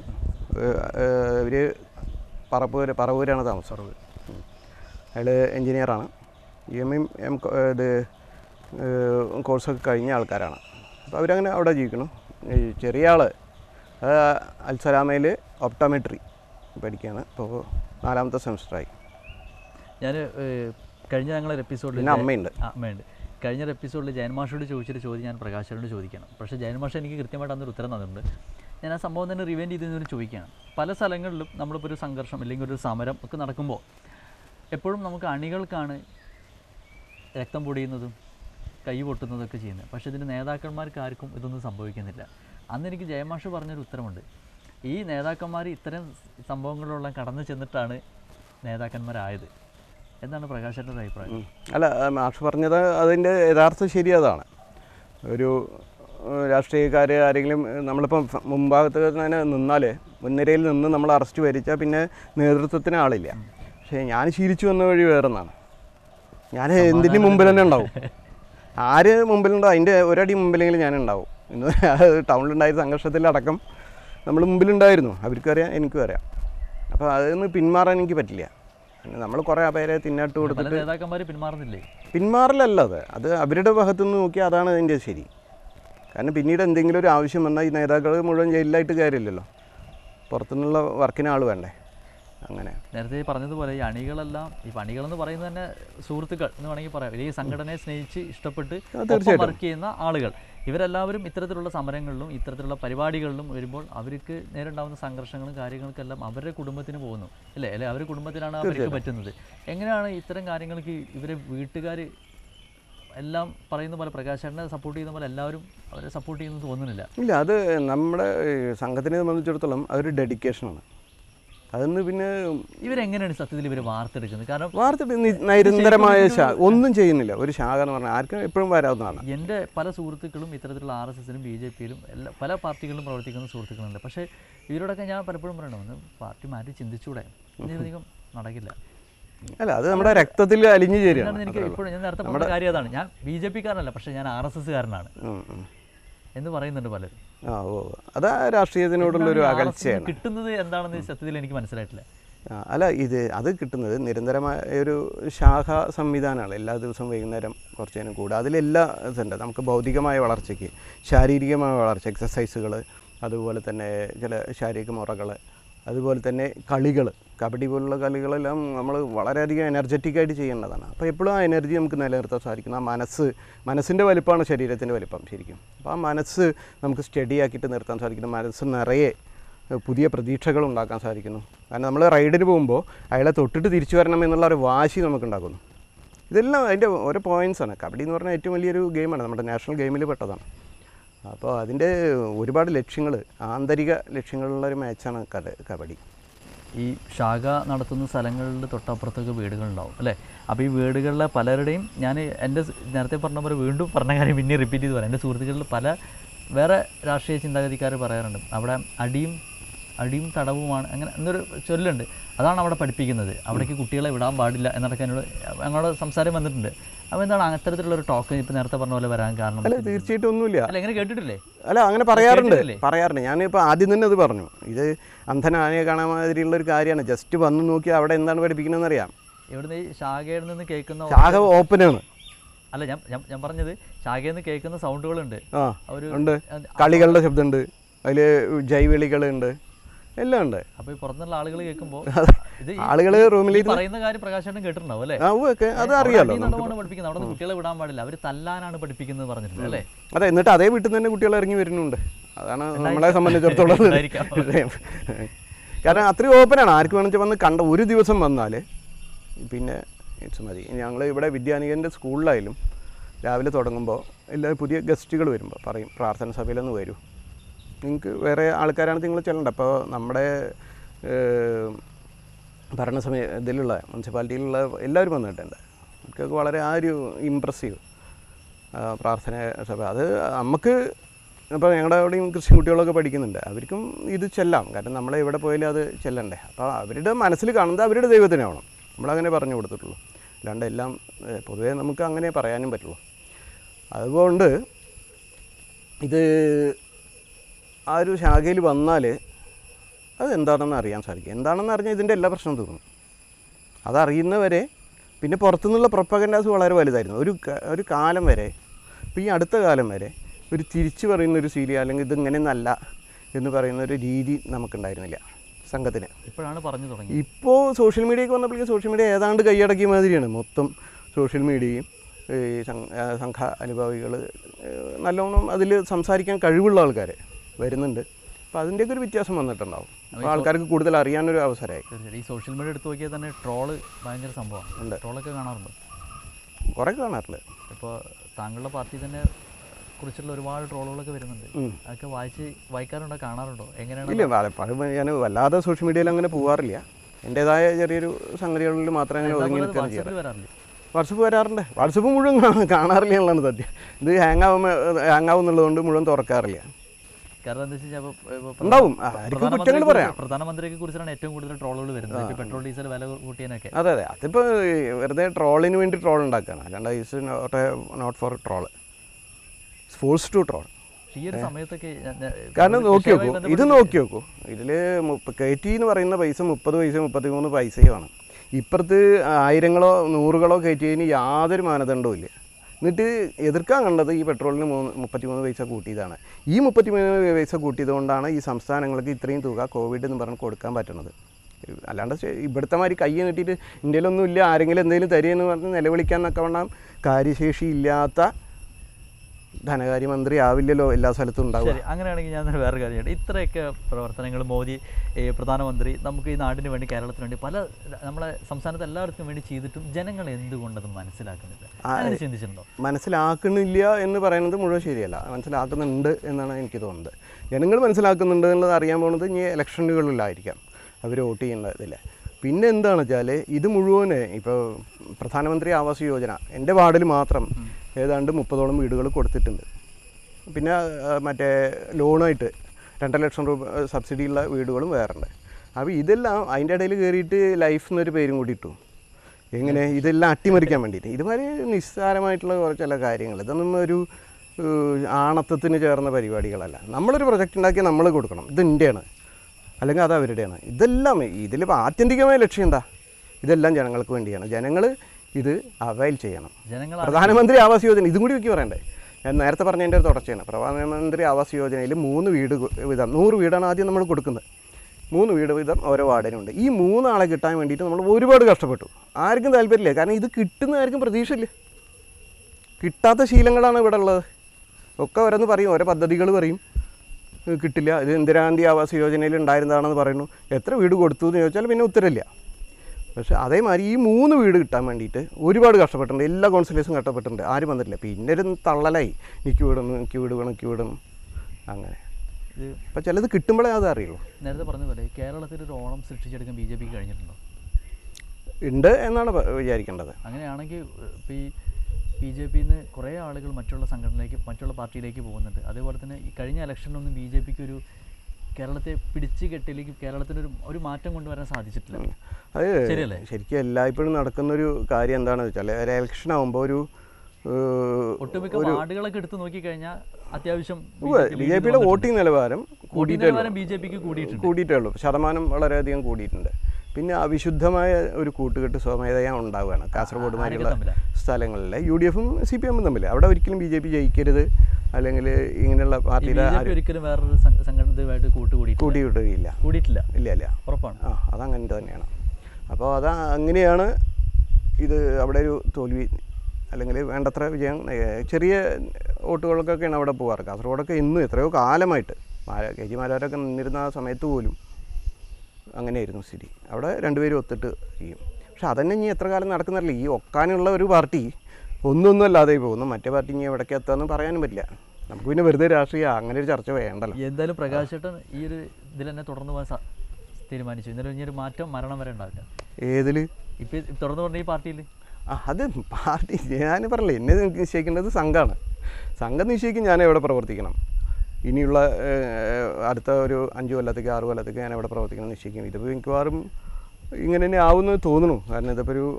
ഇവർ പറപ്പൂര് പറവൂരാണ് താമസം ഉം. അയാൾ എൻജിനീയറാണ് ഇ എം എം എം കൊ- ഇത് ഏഹ് കോഴ്സൊക്കെ കഴിഞ്ഞ ആൾക്കാരാണ് അപ്പോൾ അവരങ്ങനെ അവിടെ ജീവിക്കണം ഈ ചെറിയ ആൾ അൽസലാമയിൽ ഒപ്റ്റോമെട്രി പഠിക്കുകയാണ് ഇപ്പോൾ നാലാമത്തെ സെമിസ്റ്ററായി ഞാൻ കഴിഞ്ഞ ഞങ്ങളൊരു എപ്പിസോഡിൽ പിന്നെ അമ്മയുണ്ട് അമ്മയുണ്ട് കഴിഞ്ഞ ഒരു എപ്പിസോഡിൽ ജയൻമാഷോട് ചോദിച്ചൊരു ചോദ്യം ഞാൻ പ്രകാശനോട് ചോദിക്കണം പക്ഷേ ജയൻമാഷ എനിക്ക് കൃത്യമായിട്ട് അന്നൊരു ഉത്തരം തന്നിട്ടുണ്ട് ഞാൻ ആ സംഭവം തന്നെ റിവൈൻഡ് ചെയ്തതിനൊരു ചോദിക്കുകയാണ് പല സ്ഥലങ്ങളിലും നമ്മളിപ്പോൾ ഒരു സംഘർഷം അല്ലെങ്കിൽ ഒരു സമരം ഒക്കെ നടക്കുമ്പോൾ എപ്പോഴും നമുക്ക് അണികൾക്കാണ് രക്തം പൊടിയുന്നതും കൈ പൊട്ടുന്നതൊക്കെ ചെയ്യുന്നത് പക്ഷേ ഇതിൻ്റെ നേതാക്കന്മാർക്ക് ആർക്കും ഇതൊന്നും സംഭവിക്കുന്നില്ല അന്ന് എനിക്ക് ജയമാഷ് പറഞ്ഞൊരു ഉത്തരമുണ്ട് ഈ നേതാക്കന്മാർ ഇത്തരം സംഭവങ്ങളിലെല്ലാം കടന്നു ചെന്നിട്ടാണ് നേതാക്കന്മാരായത് എന്താണ് പ്രകാശൻ്റെ അഭിപ്രായം ഉം. അല്ല ആ മാഷ് പറഞ്ഞത് അതിൻ്റെ യഥാർത്ഥ ശരി അതാണ് ഒരു രാഷ്ട്രീയക്കാർ ആരെങ്കിലും ഏഹ്, നമ്മളിപ്പം ഫ- മുമ്പാകത്ത് തന്നെ നിന്നാൽ മുൻനിരയിൽ നിന്ന് നമ്മൾ അറസ്റ്റ് വരിച്ചാൽ പിന്നെ നേതൃത്വത്തിന് ആളില്ല പക്ഷേ ഞാൻ ശീലിച്ചു വന്ന വഴി വേറൊന്നാണ് ഞാൻ എന്തിൻ്റെ മുമ്പിൽ തന്നെ ഉണ്ടാവും ആര് മുമ്പിലുണ്ടോ അതിൻ്റെ ഒരടി മുമ്പിലെങ്കിലും ഞാൻ ഉണ്ടാവും ഇന്ന് ടൗണിലുണ്ടായ സംഘർഷത്തിലടക്കം നമ്മൾ മുമ്പിലുണ്ടായിരുന്നു അവർക്കും അറിയാം എനിക്കും അറിയാം അപ്പോൾ അതിൽ പിന്മാറാൻ എനിക്ക് പറ്റില്ല നമ്മൾ കുറേ പേരെ തിന്നാട്ട് പല കൊടുത്തിട്ട് നേതാക്കന്മാർ പിന്മാറുന്നില്ലേ പിന്മാറലല്ല അത് അത് അവരുടെ ഭാഗത്തു നിന്ന് നോക്കിയാൽ അതാണ് അതിൻ്റെ ശരി കാരണം പിന്നീട് എന്തെങ്കിലും ഒരു ആവശ്യം വന്നാൽ ഈ നേതാക്കൾ മുഴുവൻ ജയിലിലായിട്ട് കാര്യമില്ലല്ലോ പുറത്തുനിന്നുള്ള വർക്കിന് ആൾ വേണ്ടേ അങ്ങനെ നേരത്തെ ഈ പറഞ്ഞതുപോലെ ഈ അണികളെല്ലാം ഈ അണികളെന്ന് പറയുന്നത് തന്നെ സുഹൃത്തുക്കൾ എന്ന് വേണമെങ്കിൽ പറയാം ഈ സംഘടനയെ സ്നേഹിച്ച് ഇഷ്ടപ്പെട്ട് ഒപ്പം വർക്ക് ചെയ്യുന്ന ആളുകൾ ഇവരെല്ലാവരും ഇത്തരത്തിലുള്ള സമരങ്ങളിലും ഇത്തരത്തിലുള്ള പരിപാടികളിലും വരുമ്പോൾ അവർക്ക് നേരിടാവുന്ന സംഘർഷങ്ങളും കാര്യങ്ങൾക്കെല്ലാം അവരുടെ കുടുംബത്തിന് പോകുന്നു അല്ലേ അല്ലെ അവരുടെ കുടുംബത്തിനാണ് അവർക്ക് പറ്റുന്നത് എങ്ങനെയാണ് ഇത്തരം കാര്യങ്ങൾക്ക് ഇവരെ വീട്ടുകാർ എല്ലാം പറയുന്ന പോലെ പ്രകാശനെ സപ്പോർട്ട് ചെയ്യുന്ന പോലെ എല്ലാവരും അവരെ സപ്പോർട്ട് ചെയ്യുന്നത് തോന്നുന്നില്ല ഇല്ല അത് നമ്മുടെ ഈ സംഘത്തിനെ സംബന്ധിച്ചിടത്തോളം അതൊരു ഡെഡിക്കേഷനാണ് അതൊന്ന് പിന്നെ ഇവരെങ്ങനെയാണ് സത്യത്തിൽ ഇവർ വാർത്തെടുക്കുന്നത് കാരണം വാർത്ത നിരന്തരമായ ശാ ഒന്നും ചെയ്യുന്നില്ല ഒരു ശാഖ എന്ന് പറഞ്ഞാൽ ആർക്കും എപ്പോഴും വരാവുന്നതാണ് എൻ്റെ പല സുഹൃത്തുക്കളും ഇത്തരത്തിലുള്ള ആർ എസ് എസിനും ബി ജെ പിയിലും എല്ലാ പല പാർട്ടികളിലും പ്രവർത്തിക്കുന്ന സുഹൃത്തുക്കളുണ്ട് പക്ഷേ ഇവരോടൊക്കെ ഞാൻ പലപ്പോഴും പറയണം ഒന്ന് പാർട്ടി മാറ്റി ചിന്തിച്ചൂടെ ഇതിലധികം നടക്കില്ല അല്ല അത് നമ്മുടെ രക്തത്തിൽ അലിഞ്ഞു ഇതാണ് ചേരുകയാണ് എനിക്ക് ഇപ്പോഴും ഞാൻ നേരത്തെ പറഞ്ഞ കാര്യം അതാണ് ഞാൻ ബി ജെ പിക്കാരനല്ല പക്ഷേ ഞാൻ ആർ എസ് എസ്സുകാരനാണ് ഉം, ഉം. എന്ന് പറയുന്നുണ്ട് പലരും ആ ഓ അത് ആ രാഷ്ട്രീയത്തിനോടുള്ള ഒരു എന്താണ് ഈ RSS ന് അകൽച്ചയാണ് കിട്ടുന്നത് എന്താണെന്ന് സത്യത്തിൽ എനിക്ക് മനസ്സിലായിട്ടില്ല ആ, അല്ല ഇത് അത് കിട്ടുന്നത് നിരന്തരമായ ഒരു ശാഖ സംവിധാനമാണ് എല്ലാ ദിവസവും വൈകുന്നേരം കുറച്ച് നേരം കൂടുക അതിലെല്ലാ ഇതുണ്ട് നമുക്ക് ഭൗതികമായ വളർച്ചയ്ക്ക് ശാരീരികമായ വളർച്ച എക്സസൈസുകൾ അതുപോലെ തന്നെ ചില ശാരീരിക മുറകൾ അതുപോലെ തന്നെ കളികൾ കബഡി പോലുള്ള കളികളെല്ലാം നമ്മൾ വളരെയധികം എനർജറ്റിക് ആയിട്ട് ചെയ്യേണ്ടതാണ് അപ്പോൾ എപ്പോഴും ആ എനർജി നമുക്ക് നിലനിർത്താൻ സാധിക്കും ആ മനസ്സ് മനസ്സിൻ്റെ വലിപ്പമാണ് ശരീരത്തിൻ്റെ വലിപ്പം ശരിക്കും അപ്പോൾ ആ മനസ്സ് നമുക്ക് സ്റ്റഡി ആക്കിയിട്ട് നിർത്താൻ സാധിക്കുന്നു മനസ്സ് നിറയെ പുതിയ പ്രതീക്ഷകൾ ഉണ്ടാക്കാൻ സാധിക്കുന്നു കാരണം നമ്മൾ റൈഡിന് പോകുമ്പോൾ അയാളെ തൊട്ടിട്ട് തിരിച്ചു വരണം എന്നുള്ള ഒരു വാശി നമുക്കുണ്ടാക്കുന്നു ഇതെല്ലാം അതിൻ്റെ ഓരോ പോയിൻറ്റ്സാണ് കബഡി എന്ന് പറഞ്ഞാൽ ഏറ്റവും വലിയൊരു ഗെയിമാണ് നമ്മുടെ നാഷണൽ ഗെയിമിൽ പെട്ടതാണ് അപ്പോൾ അതിൻ്റെ ഒരുപാട് ലക്ഷ്യങ്ങൾ ആന്തരിക ലക്ഷ്യങ്ങളുള്ള ഒരു മാച്ചാണ് കല കബഡി ഈ ശാഖ നടത്തുന്ന സ്ഥലങ്ങളിൽ തൊട്ടപ്പുറത്തൊക്കെ വീടുകളുണ്ടാവും അല്ലേ അപ്പോൾ ഈ വീടുകളിലെ പലരുടെയും ഞാൻ എൻ്റെ സ് നേരത്തെ പറഞ്ഞ പോലെ വീണ്ടും പറഞ്ഞ കാര്യം പിന്നെ റിപ്പീറ്റ് ചെയ്ത് പറയാം എൻ്റെ സുഹൃത്തുക്കളിൽ പല വേറെ രാഷ്ട്രീയ ചിന്താഗതിക്കാർ പറയാറുണ്ട് അവിടെ അടിയും അടിയും തടവുമാണ് അങ്ങനെ എന്നൊരു ചൊല്ലുണ്ട് അതാണ് അവിടെ പഠിപ്പിക്കുന്നത് അവിടേക്ക് കുട്ടികളെ വിടാൻ പാടില്ല എന്നൊക്കെ എന്നോട് ഞങ്ങളുടെ സംസാരം വന്നിട്ടുണ്ട് അപ്പോൾ എന്താണ് അത്തരത്തിലുള്ള ഒരു ടോക്ക് ഇപ്പോൾ നേരത്തെ പറഞ്ഞ പോലെ വരാൻ കാരണം അല്ല തീർച്ചയായിട്ടും ഒന്നുമില്ല അല്ല എങ്ങനെ കേട്ടിട്ടില്ലേ അല്ല അങ്ങനെ പറയാറുണ്ട് കേട്ടിട്ടില്ലേ? പറയാറുണ്ട് ഞാനിപ്പോൾ ആദ്യം തന്നെ അത് പറഞ്ഞു ഇത് അന്ധനാനയെ കാണാൻ മാതിരിയുള്ള ഒരു കാര്യമാണ് ജസ്റ്റ് വന്ന് നോക്കി അവിടെ എന്താണ് പഠിപ്പിക്കണമെന്ന് അറിയാം ഇവിടുന്ന് ഈ ശാഖയിൽ നിന്ന് കേൾക്കുന്ന ശാഖ ഓപ്പനാണ് അല്ല ഞാൻ ഞാൻ- ഞാൻ പറഞ്ഞത് ശാഖയിൽ നിന്ന് കേൾക്കുന്ന സൗണ്ടുകളുണ്ട് ആ ഒരു ഉണ്ട് അത് കളികളുടെ ശബ്ദമുണ്ട് അതിൽ ജൈവിളികളുണ്ട് എല്ലാം ഉണ്ട് അപ്പൊ ഈ പുറത്തുനിന്നുള്ള ആളുകൾ കേൾക്കുമ്പോൾ ഇത് ഈ- ആളുകൾ റൂമിൽ ഈ പറയുന്ന കാര്യം പ്രകാശേട്ടൻ കേട്ടിട്ടുണ്ടാവും അല്ലേ ആ ഒക്കെ അത് അവിടെ അറിയാലോ അടി നടവാണ് പഠിപ്പിക്കുന്നത് അവിടെ നിന്ന് കുട്ടികളെ വിടാൻ പാടില്ല അവർ തല്ലാനാണ് പഠിപ്പിക്കുന്നത് പറഞ്ഞിട്ടുണ്ട് അല്ലേ അതെ എന്നിട്ട് അതേ വീട്ടിൽ നിന്ന് തന്നെ കുട്ടികൾ ഇറങ്ങി വരുന്നുണ്ട് അതാണ് നമ്മളെ സംബന്ധിച്ചിടത്തോളം ഒരു ഉണ്ടായിരിക്കാം. വിഷയം. കാരണം അത്രയും ഓപ്പണാണ് ആർക്ക് വേണമെങ്കിൽ വന്ന് കണ്ട ഒരു ദിവസം വന്നാൽ പിന്നെ ഇറ്റ്സ് മതി ഞങ്ങൾ ഇവിടെ വിദ്യാനികൻ്റെ സ്കൂളിലായാലും രാവിലെ തുടങ്ങുമ്പോൾ എല്ലാ പുതിയ ഗസ്റ്റുകൾ വരുമ്പോൾ പറയും പ്രാർത്ഥന സഭയിലൊന്ന് വരൂ നിങ്ങൾക്ക് വേറെ ആൾക്കാരാണ് നിങ്ങൾ ചെല്ലണ്ട അപ്പോൾ നമ്മുടെ ഏഹ്, ഭരണസമയ ഇതിലുള്ള മുനിസിപ്പാലിറ്റിയിലുള്ള എല്ലാവരും വന്നിട്ടുണ്ട് നമുക്കൊക്കെ വളരെ ആ ഒരു ഇമ്പ്രസീവ് പ്രാർത്ഥന സഭ അത് നമുക്ക് ഇപ്പോൾ ഞങ്ങളുടെ അവിടെയും ക്രിസ്ത്യൻ കുട്ടികളൊക്കെ പഠിക്കുന്നുണ്ട് അവർക്കും ഇത് ചെല്ലാം കാരണം നമ്മളെ എവിടെ പോയാലും അത് ചെല്ലണ്ടേ അപ്പോൾ അവരുടെ മനസ്സിൽ കാണുന്നത് അവരുടെ ദൈവത്തിനെ ആവണം നമ്മളങ്ങനെ പറഞ്ഞു കൊടുത്തിട്ടുള്ളൂ അല്ലാണ്ട് എല്ലാം ഏഹ്, പൊതുവേ നമുക്ക് അങ്ങനെ പറയാനും പറ്റുള്ളൂ അതുകൊണ്ട് ഇത് ആ ഒരു ശാഖയിൽ വന്നാൽ അത് എന്താണെന്ന് അറിയാൻ സാധിക്കും എന്താണെന്ന് അറിഞ്ഞാൽ ഇതിൻ്റെ എല്ലാ പ്രശ്നവും തീർന്നു അതറിയുന്നവരെ പിന്നെ പുറത്തുനിന്നുള്ള പ്രൊപ്പഗൻഡാസ് വളരെ വലുതായിരുന്നു ഒരു ക- ഒരു കാലം വരെ ഇപ്പോൾ ഈ അടുത്ത കാലം വരെ ഒരു തിരിച്ചു പറയുന്ന ഒരു സീരിയ അല്ലെങ്കിൽ ഇതിങ്ങനെയൊന്നല്ല എന്ന് പറയുന്ന ഒരു രീതി നമുക്കുണ്ടായിരുന്നില്ല സംഘത്തിന് ഇപ്പോഴാണ് പറഞ്ഞു തുടങ്ങി ഇപ്പോൾ സോഷ്യൽ മീഡിയയ്ക്ക് വന്നപ്പോഴേക്കും സോഷ്യൽ മീഡിയ ഏതാണ്ട് കൈയടക്കിയ മാതിരിയാണ് മൊത്തം സോഷ്യൽ മീഡിയയും ഈ സം- ആ, സംഘ അനുഭാവികൾ നല്ലോണം അതിൽ സംസാരിക്കാൻ കഴിവുള്ള ആൾക്കാർ വരുന്നുണ്ട് അപ്പോൾ അതിൻ്റെയൊക്കെ ഒരു വ്യത്യാസം വന്നിട്ടുണ്ടാവും അപ്പോൾ ആൾക്കാർക്ക് കൂടുതൽ അറിയാനൊരു അവസരമായി തീർച്ചയായിട്ടും ഈ സോഷ്യൽ മീഡിയ എടുത്ത് നോക്കിയാൽ തന്നെ ട്രോള് ഭയങ്കര സംഭവമാണ് ട്രോളൊക്കെ കാണാറുണ്ട് കുറേ കാണാറുണ്ട് ഇപ്പോൾ താങ്കളുടെ പാർട്ടി തന്നെ കുറിച്ചുള്ള ഒരുപാട് ട്രോളുകളൊക്കെ വരുന്നുണ്ട് അതൊക്കെ വായിച്ച് വായിക്കാറുണ്ടോ കാണാറുണ്ടോ എങ്ങനെയാണ് ഇല്ല പലപ്പോഴും ഞാൻ വല്ലാതെ സോഷ്യൽ മീഡിയയിൽ അങ്ങനെ പോകാറില്ല എൻ്റേതായ ചെറിയൊരു സംഗതികളിൽ മാത്രമേ അങ്ങനെ ഒതുങ്ങി നിൽക്കാൻ ചെയ്യാറ് വാട്സാപ്പിൽ വരാറില്ലേ വാട്സപ്പ് വരാറുണ്ട് വാട്സപ്പ് മുഴുവൻ കാണാ- കാണാറില്ല എന്നുള്ളതാണ് സത്യം ഇത് ഹാങ് ആവുമ്പോൾ ഹാങ് ആവുന്നുള്ളതുകൊണ്ട് മുഴുവൻ തുറക്കാറില്ല കാരണം എന്താ വെച്ചാൽ ഇപ്പോൾ ഉണ്ടാവും ആർക്കും കുറ്റങ്ങൾ പറയാം പ്രധാനമന്ത്രിയെ കുറിച്ചാണ് ഏറ്റവും കൂടുതൽ ട്രോളുകൾ വരുന്നത് ഇപ്പോൾ പെട്രോൾ ഡീസൽ വില കൂട്ടിയതിനൊക്കെ അതെ അതെ അതിപ്പോൾ വെറുതെ ട്രോളിന് വേണ്ടി ട്രോൾ ഉണ്ടാക്കുകയാണ് അല്ലാണ്ട് is not not for troll force to troll ഈ ഒരു സമയത്തൊക്കെ ഞാൻ- ഞാൻ- കാരണം ഈ നോക്കി വിഷയവുമായി നോക്കൂ ഇത് ബന്ധപ്പെട്ട് നോക്കി നോക്കൂ ഇതിൽ കയറ്റി എന്ന് പറയുന്ന പൈസ മുപ്പത് പൈസ മുപ്പത്തിമൂന്ന് പൈസയുമാണ് ഇപ്പുറത്ത് ആയിരങ്ങളോ നൂറുകളോ കയറ്റിയതിന് യാതൊരു മാനദണ്ഡവും ഇല്ല എന്നിട്ട് എതിർക്കാൻ കണ്ടത് ഈ പെട്രോളിന് മൂന്ന് മുപ്പത്തിമൂന്ന് പൈസ കൂട്ടിയതാണ് ഈ മുപ്പത്തിമൂന്ന് പൈസ കൂട്ടിയത് കൊണ്ടാണ് ഈ സംസ്ഥാനങ്ങൾക്ക് ഇത്രയും തുക കോവിഡ് എന്ന് പറഞ്ഞ് കൊടുക്കാൻ പറ്റുന്നത് അല്ലാണ്ട് ശ- ഇവിടുത്തെ മാതിരി കൈ നീട്ടിയിട്ട് ഇന്ത്യയിലൊന്നും ഇല്ല ആരെങ്കിലും എന്തെങ്കിലും തരികയെന്ന് പറഞ്ഞ് നിലവിളിക്കാൻ എന്നൊക്കെ വേണം കാര്യശേഷി ഇല്ലാത്ത ധനകാര്യമന്ത്രി ആവില്ലല്ലോ എല്ലാ സ്ഥലത്തും ഉണ്ടാവുക ശരി അങ്ങനെയാണെങ്കിൽ ഞാൻ വേറെ കാര്യം ചെയ്യട്ടെ ഇത്രയൊക്കെ പ്രവർത്തനങ്ങൾ മോദി ഈ പ്രധാനമന്ത്രി നമുക്ക് ഈ നാടിന് വേണ്ടി കേരളത്തിന് വേണ്ടി പല നമ്മളെ സംസ്ഥാനത്ത് എല്ലാവർക്കും വേണ്ടി ചെയ്തിട്ടും ജനങ്ങൾ എന്തുകൊണ്ടത് മനസ്സിലാക്കുന്നില്ല അങ്ങനെ ചിന്തിച്ചിട്ടുണ്ടോ മനസ്സിലാക്കുന്നില്ല എന്ന് പറയുന്നത് മുഴുവൻ ശരിയല്ല മനസ്സിലാക്കുന്നുണ്ട് എന്നാണ് എനിക്ക് തോന്നുന്നത് ജനങ്ങൾ മനസ്സിലാക്കുന്നുണ്ട് എന്നുള്ളത് അറിയാൻ പോകുന്നത് ഇനി ഇലക്ഷനുകളിലായിരിക്കാം അവർ വോട്ട് ചെയ്യുന്നതിൽ പിന്നെ എന്താണെന്ന് വെച്ചാൽ ഇത് മുഴുവൻ ഇപ്പോൾ പ്രധാനമന്ത്രി ആവാസ് യോജന എൻ്റെ വാർഡിൽ മാത്രം ഏതാണ്ട് മുപ്പതോളം വീടുകൾ കൊടുത്തിട്ടുണ്ട് പിന്നെ ആ, മറ്റേ ലോണായിട്ട് രണ്ടര ലക്ഷം രൂപ സബ്സിഡിയുള്ള വീടുകളും വേറുണ്ട് അപ്പോൾ ഇതെല്ലാം അതിൻ്റെ ഇടയിൽ കയറിയിട്ട് ലൈഫ് എന്നൊരു പേരും കൂടി ഇട്ടു എങ്ങനെ ഇതെല്ലാം അട്ടിമറിക്കാൻ വേണ്ടിയിട്ട് ഇതുമാതിരി നിസ്സാരമായിട്ടുള്ള കുറച്ച് ചില കാര്യങ്ങൾ ഇതൊന്നും ഒരു ഏഹ്, ആണത്തത്തിന് ചേർന്ന പരിപാടികളല്ല നമ്മളൊരു പ്രൊജക്റ്റ് ഉണ്ടാക്കി നമ്മൾ കൊടുക്കണം ഇത് ഇന്ത്യയാണ് അല്ലെങ്കിൽ അത് അവരുടെയാണ് ഇതെല്ലാം ഇതിലിപ്പോൾ ആത്യന്തികമായ ലക്ഷ്യം എന്താ ഇതെല്ലാം ജനങ്ങൾക്ക് വേണ്ടിയാണ് ജനങ്ങൾ ഇത് അവൈൽ ചെയ്യണം ജനങ്ങൾ പ്രധാനമന്ത്രി ആവാസ് യോജന ഇതും കൂടി എനിക്ക് പറയണ്ടേ ഞാൻ നേരത്തെ പറഞ്ഞതിൻ്റെ ഒരു തുടർച്ചയാണ് പ്രധാനമന്ത്രി ആവാസ് യോജനയിൽ മൂന്ന് വീട് കൊ- വീതം നൂറ് വീടാണ് ആദ്യം നമ്മൾ കൊടുക്കുന്നത് മൂന്ന് വീട് വീതം ഓരോ വാർഡിനുണ്ട് ഈ മൂന്നാളെ കിട്ടാൻ വേണ്ടിയിട്ട് നമ്മൾ ഒരുപാട് കഷ്ടപ്പെട്ടു ആർക്കും താല്പര്യമില്ല കാരണം ഇത് കിട്ടുന്ന ആർക്കും പ്രതീക്ഷയില്ല കിട്ടാത്ത ശീലങ്ങളാണ് ഇവിടെ ഉള്ളത് ഒക്കെ ഓരോന്ന് പറയും ഓരോ പദ്ധതികൾ പറയും ഇത് കിട്ടില്ല ഇത് ഇന്ദിരാഗാന്ധി ആവാസ് യോജനയിൽ ഉണ്ടായിരുന്നതാണെന്ന് പറയുന്നു എത്ര വീട് കൊടുത്തു എന്ന് ചോദിച്ചാൽ പിന്നെ ഉത്തരമില്ല പക്ഷേ അതേമാതിരി ഈ മൂന്ന് വീട് കിട്ടാൻ വേണ്ടിയിട്ട് ഒരുപാട് കഷ്ടപ്പെട്ടിട്ടുണ്ട് എല്ലാ കൗൺസിലേഴ്സും കഷ്ടപ്പെട്ടിട്ടുണ്ട് ആരും വന്നിട്ടില്ല പിന്നെ ഒരു തള്ളലായി എനിക്ക് വീടണം എനിക്ക് വീട് വേണം എനിക്ക് വീടണം അങ്ങനെ ഇത് അപ്പോൾ ചിലത് കിട്ടുമ്പോഴേ അത് അറിയുള്ളൂ നേരത്തെ പറഞ്ഞ പോലെ കേരളത്തിൽ ഒരു ഓണം സൃഷ്ടിച്ചെടുക്കാൻ ബി ജെ പിക്ക് കഴിഞ്ഞിട്ടുണ്ടോ ഉണ്ട് എന്നാണ് പ- വിചാരിക്കേണ്ടത് അങ്ങനെയാണെങ്കിൽ ഇപ്പോൾ ഈ ബി ജെ പിന്ന് കുറേ ആളുകൾ മറ്റുള്ള സംഘടനയിലേക്ക് മറ്റുള്ള പാർട്ടിയിലേക്ക് പോകുന്നുണ്ട് അതേപോലെ തന്നെ ഈ കഴിഞ്ഞ ഇലക്ഷനിലൊന്നും ബി ജെ പിക്ക് ഒരു കേരളത്തെ പിടിച്ച് കെട്ടിലേക്ക് കേരളത്തിനൊരു ഒരു മാറ്റം കൊണ്ടുവരാൻ സാധിച്ചിട്ടില്ല അത് ശരിയല്ലേ? ശരിക്കും എല്ലായ്പ്പോഴും നടക്കുന്നൊരു കാര്യം എന്താണെന്ന് വെച്ചാൽ ഒരു ഇലക്ഷൻ ആകുമ്പോൾ ഒരു ഏഹ്, ഒട്ടുമിക്ക വാർഡുകളൊക്കെ എടുത്ത് നോക്കിക്കഴിഞ്ഞാൽ അത്യാവശ്യം ബി ജെ പിയുടെ വോട്ടിംഗ് നിലവാരം കൂടിയിട്ടേ ഉള്ളൂ. ബി ജെ പിക്ക് കൂടിയിട്ടുണ്ട് കൂടിയിട്ടേ ഉള്ളൂ ശതമാനം വളരെയധികം കൂടിയിട്ടുണ്ട് പിന്നെ അവിശുദ്ധമായ ഒരു കൂട്ടുകെട്ട് സ്വമേധയാ ഉണ്ടാവുകയാണ് കാസർഗോഡ് മാതിരിയുള്ള തമ്മിലാ? സ്ഥലങ്ങളിൽ യു ഡി എഫും സി പി എമ്മും തമ്മിൽ അവിടെ ഒരിക്കലും ബി ജെ പി ജയിക്കരുത് അല്ലെങ്കിൽ ഇങ്ങനെയുള്ള ഈ ബി പാർട്ടിയുടെ ജെ പി ഒരിക്കലും വേറൊരു സം- സംഘടനയുമായിട്ട് കൂട്ടുകൂടി കൂടി വിടുകയില്ല കൂടിയിട്ടില്ല ഇല്ല ഇല്ല ഉറപ്പാണ് ആ അതങ്ങനെ തന്നെയാണ് അപ്പോൾ അത് അങ്ങനെയാണ് ഇത് അവിടെ ഒരു തോൽവി അല്ലെങ്കിൽ വേണ്ടത്ര വിജയം ഏഹ് ചെറിയ വോട്ടുകൾക്കൊക്കെയാണ് അവിടെ പോകാറ് കാസർഗോഡൊക്കെ ഇന്നും എത്രയോ കാലമായിട്ട് മാല- കെ ജി മാരാരൊക്കെ നിന്നിരുന്ന ആ സമയത്ത് പോലും അങ്ങനെയായിരുന്നു സ്ഥിതി അവിടെ രണ്ടുപേരും ഒത്തിട്ട് ചെയ്യും പക്ഷെ അതന്നെ ഇനി എത്ര കാലം നടക്കുന്നില്ല ഈ ഒക്കാനുള്ള ഒരു പാർട്ടി ഒന്നൊന്നും അല്ലാതെ പോകുന്നു മറ്റേ പാർട്ടി ഇനി എവിടേക്ക് എത്താമെന്ന് പറയാനും പറ്റില്ല നമുക്ക് പിന്നെ വെറുതെ രാഷ്ട്രീയ അങ്ങനെ ഒരു ചർച്ച വേണ്ടല്ലോ എന്തായാലും പ്രകാശ് ചേട്ടൻ ഈ ഒരു ഇതിൽ തന്നെ തുടർന്ന് പോകാൻ സ- തീരുമാനിച്ചു ഇന്നലെ ഇനി ഒരു മാറ്റം മരണം വരെ ഉണ്ടാവില്ല ഏതിൽ ഇപ്പം തുറന്നു പറഞ്ഞ ഈ പാർട്ടിയിൽ ആ, അത് പാർട്ടി ഞാൻ പറഞ്ഞില്ലേ എന്നെ നിശ്ചയിക്കേണ്ടത് സംഘമാണ് സംഘം നിശ്ചയിക്കും ഞാൻ എവിടെ പ്രവർത്തിക്കണം ഇനിയുള്ള ഏഹ്, അടുത്ത ഒരു അഞ്ച് കൊല്ലത്തേക്ക് ആറ് കൊല്ലത്തേക്ക് ഞാൻ എവിടെ പ്രവർത്തിക്കണം എന്ന് നിശ്ചയിക്കും ഇതിപ്പോൾ മിക്കവാറും ഇങ്ങനെ തന്നെ ആവുമെന്ന് തോന്നുന്നു കാരണം ഇതിപ്പോൾ ഒരു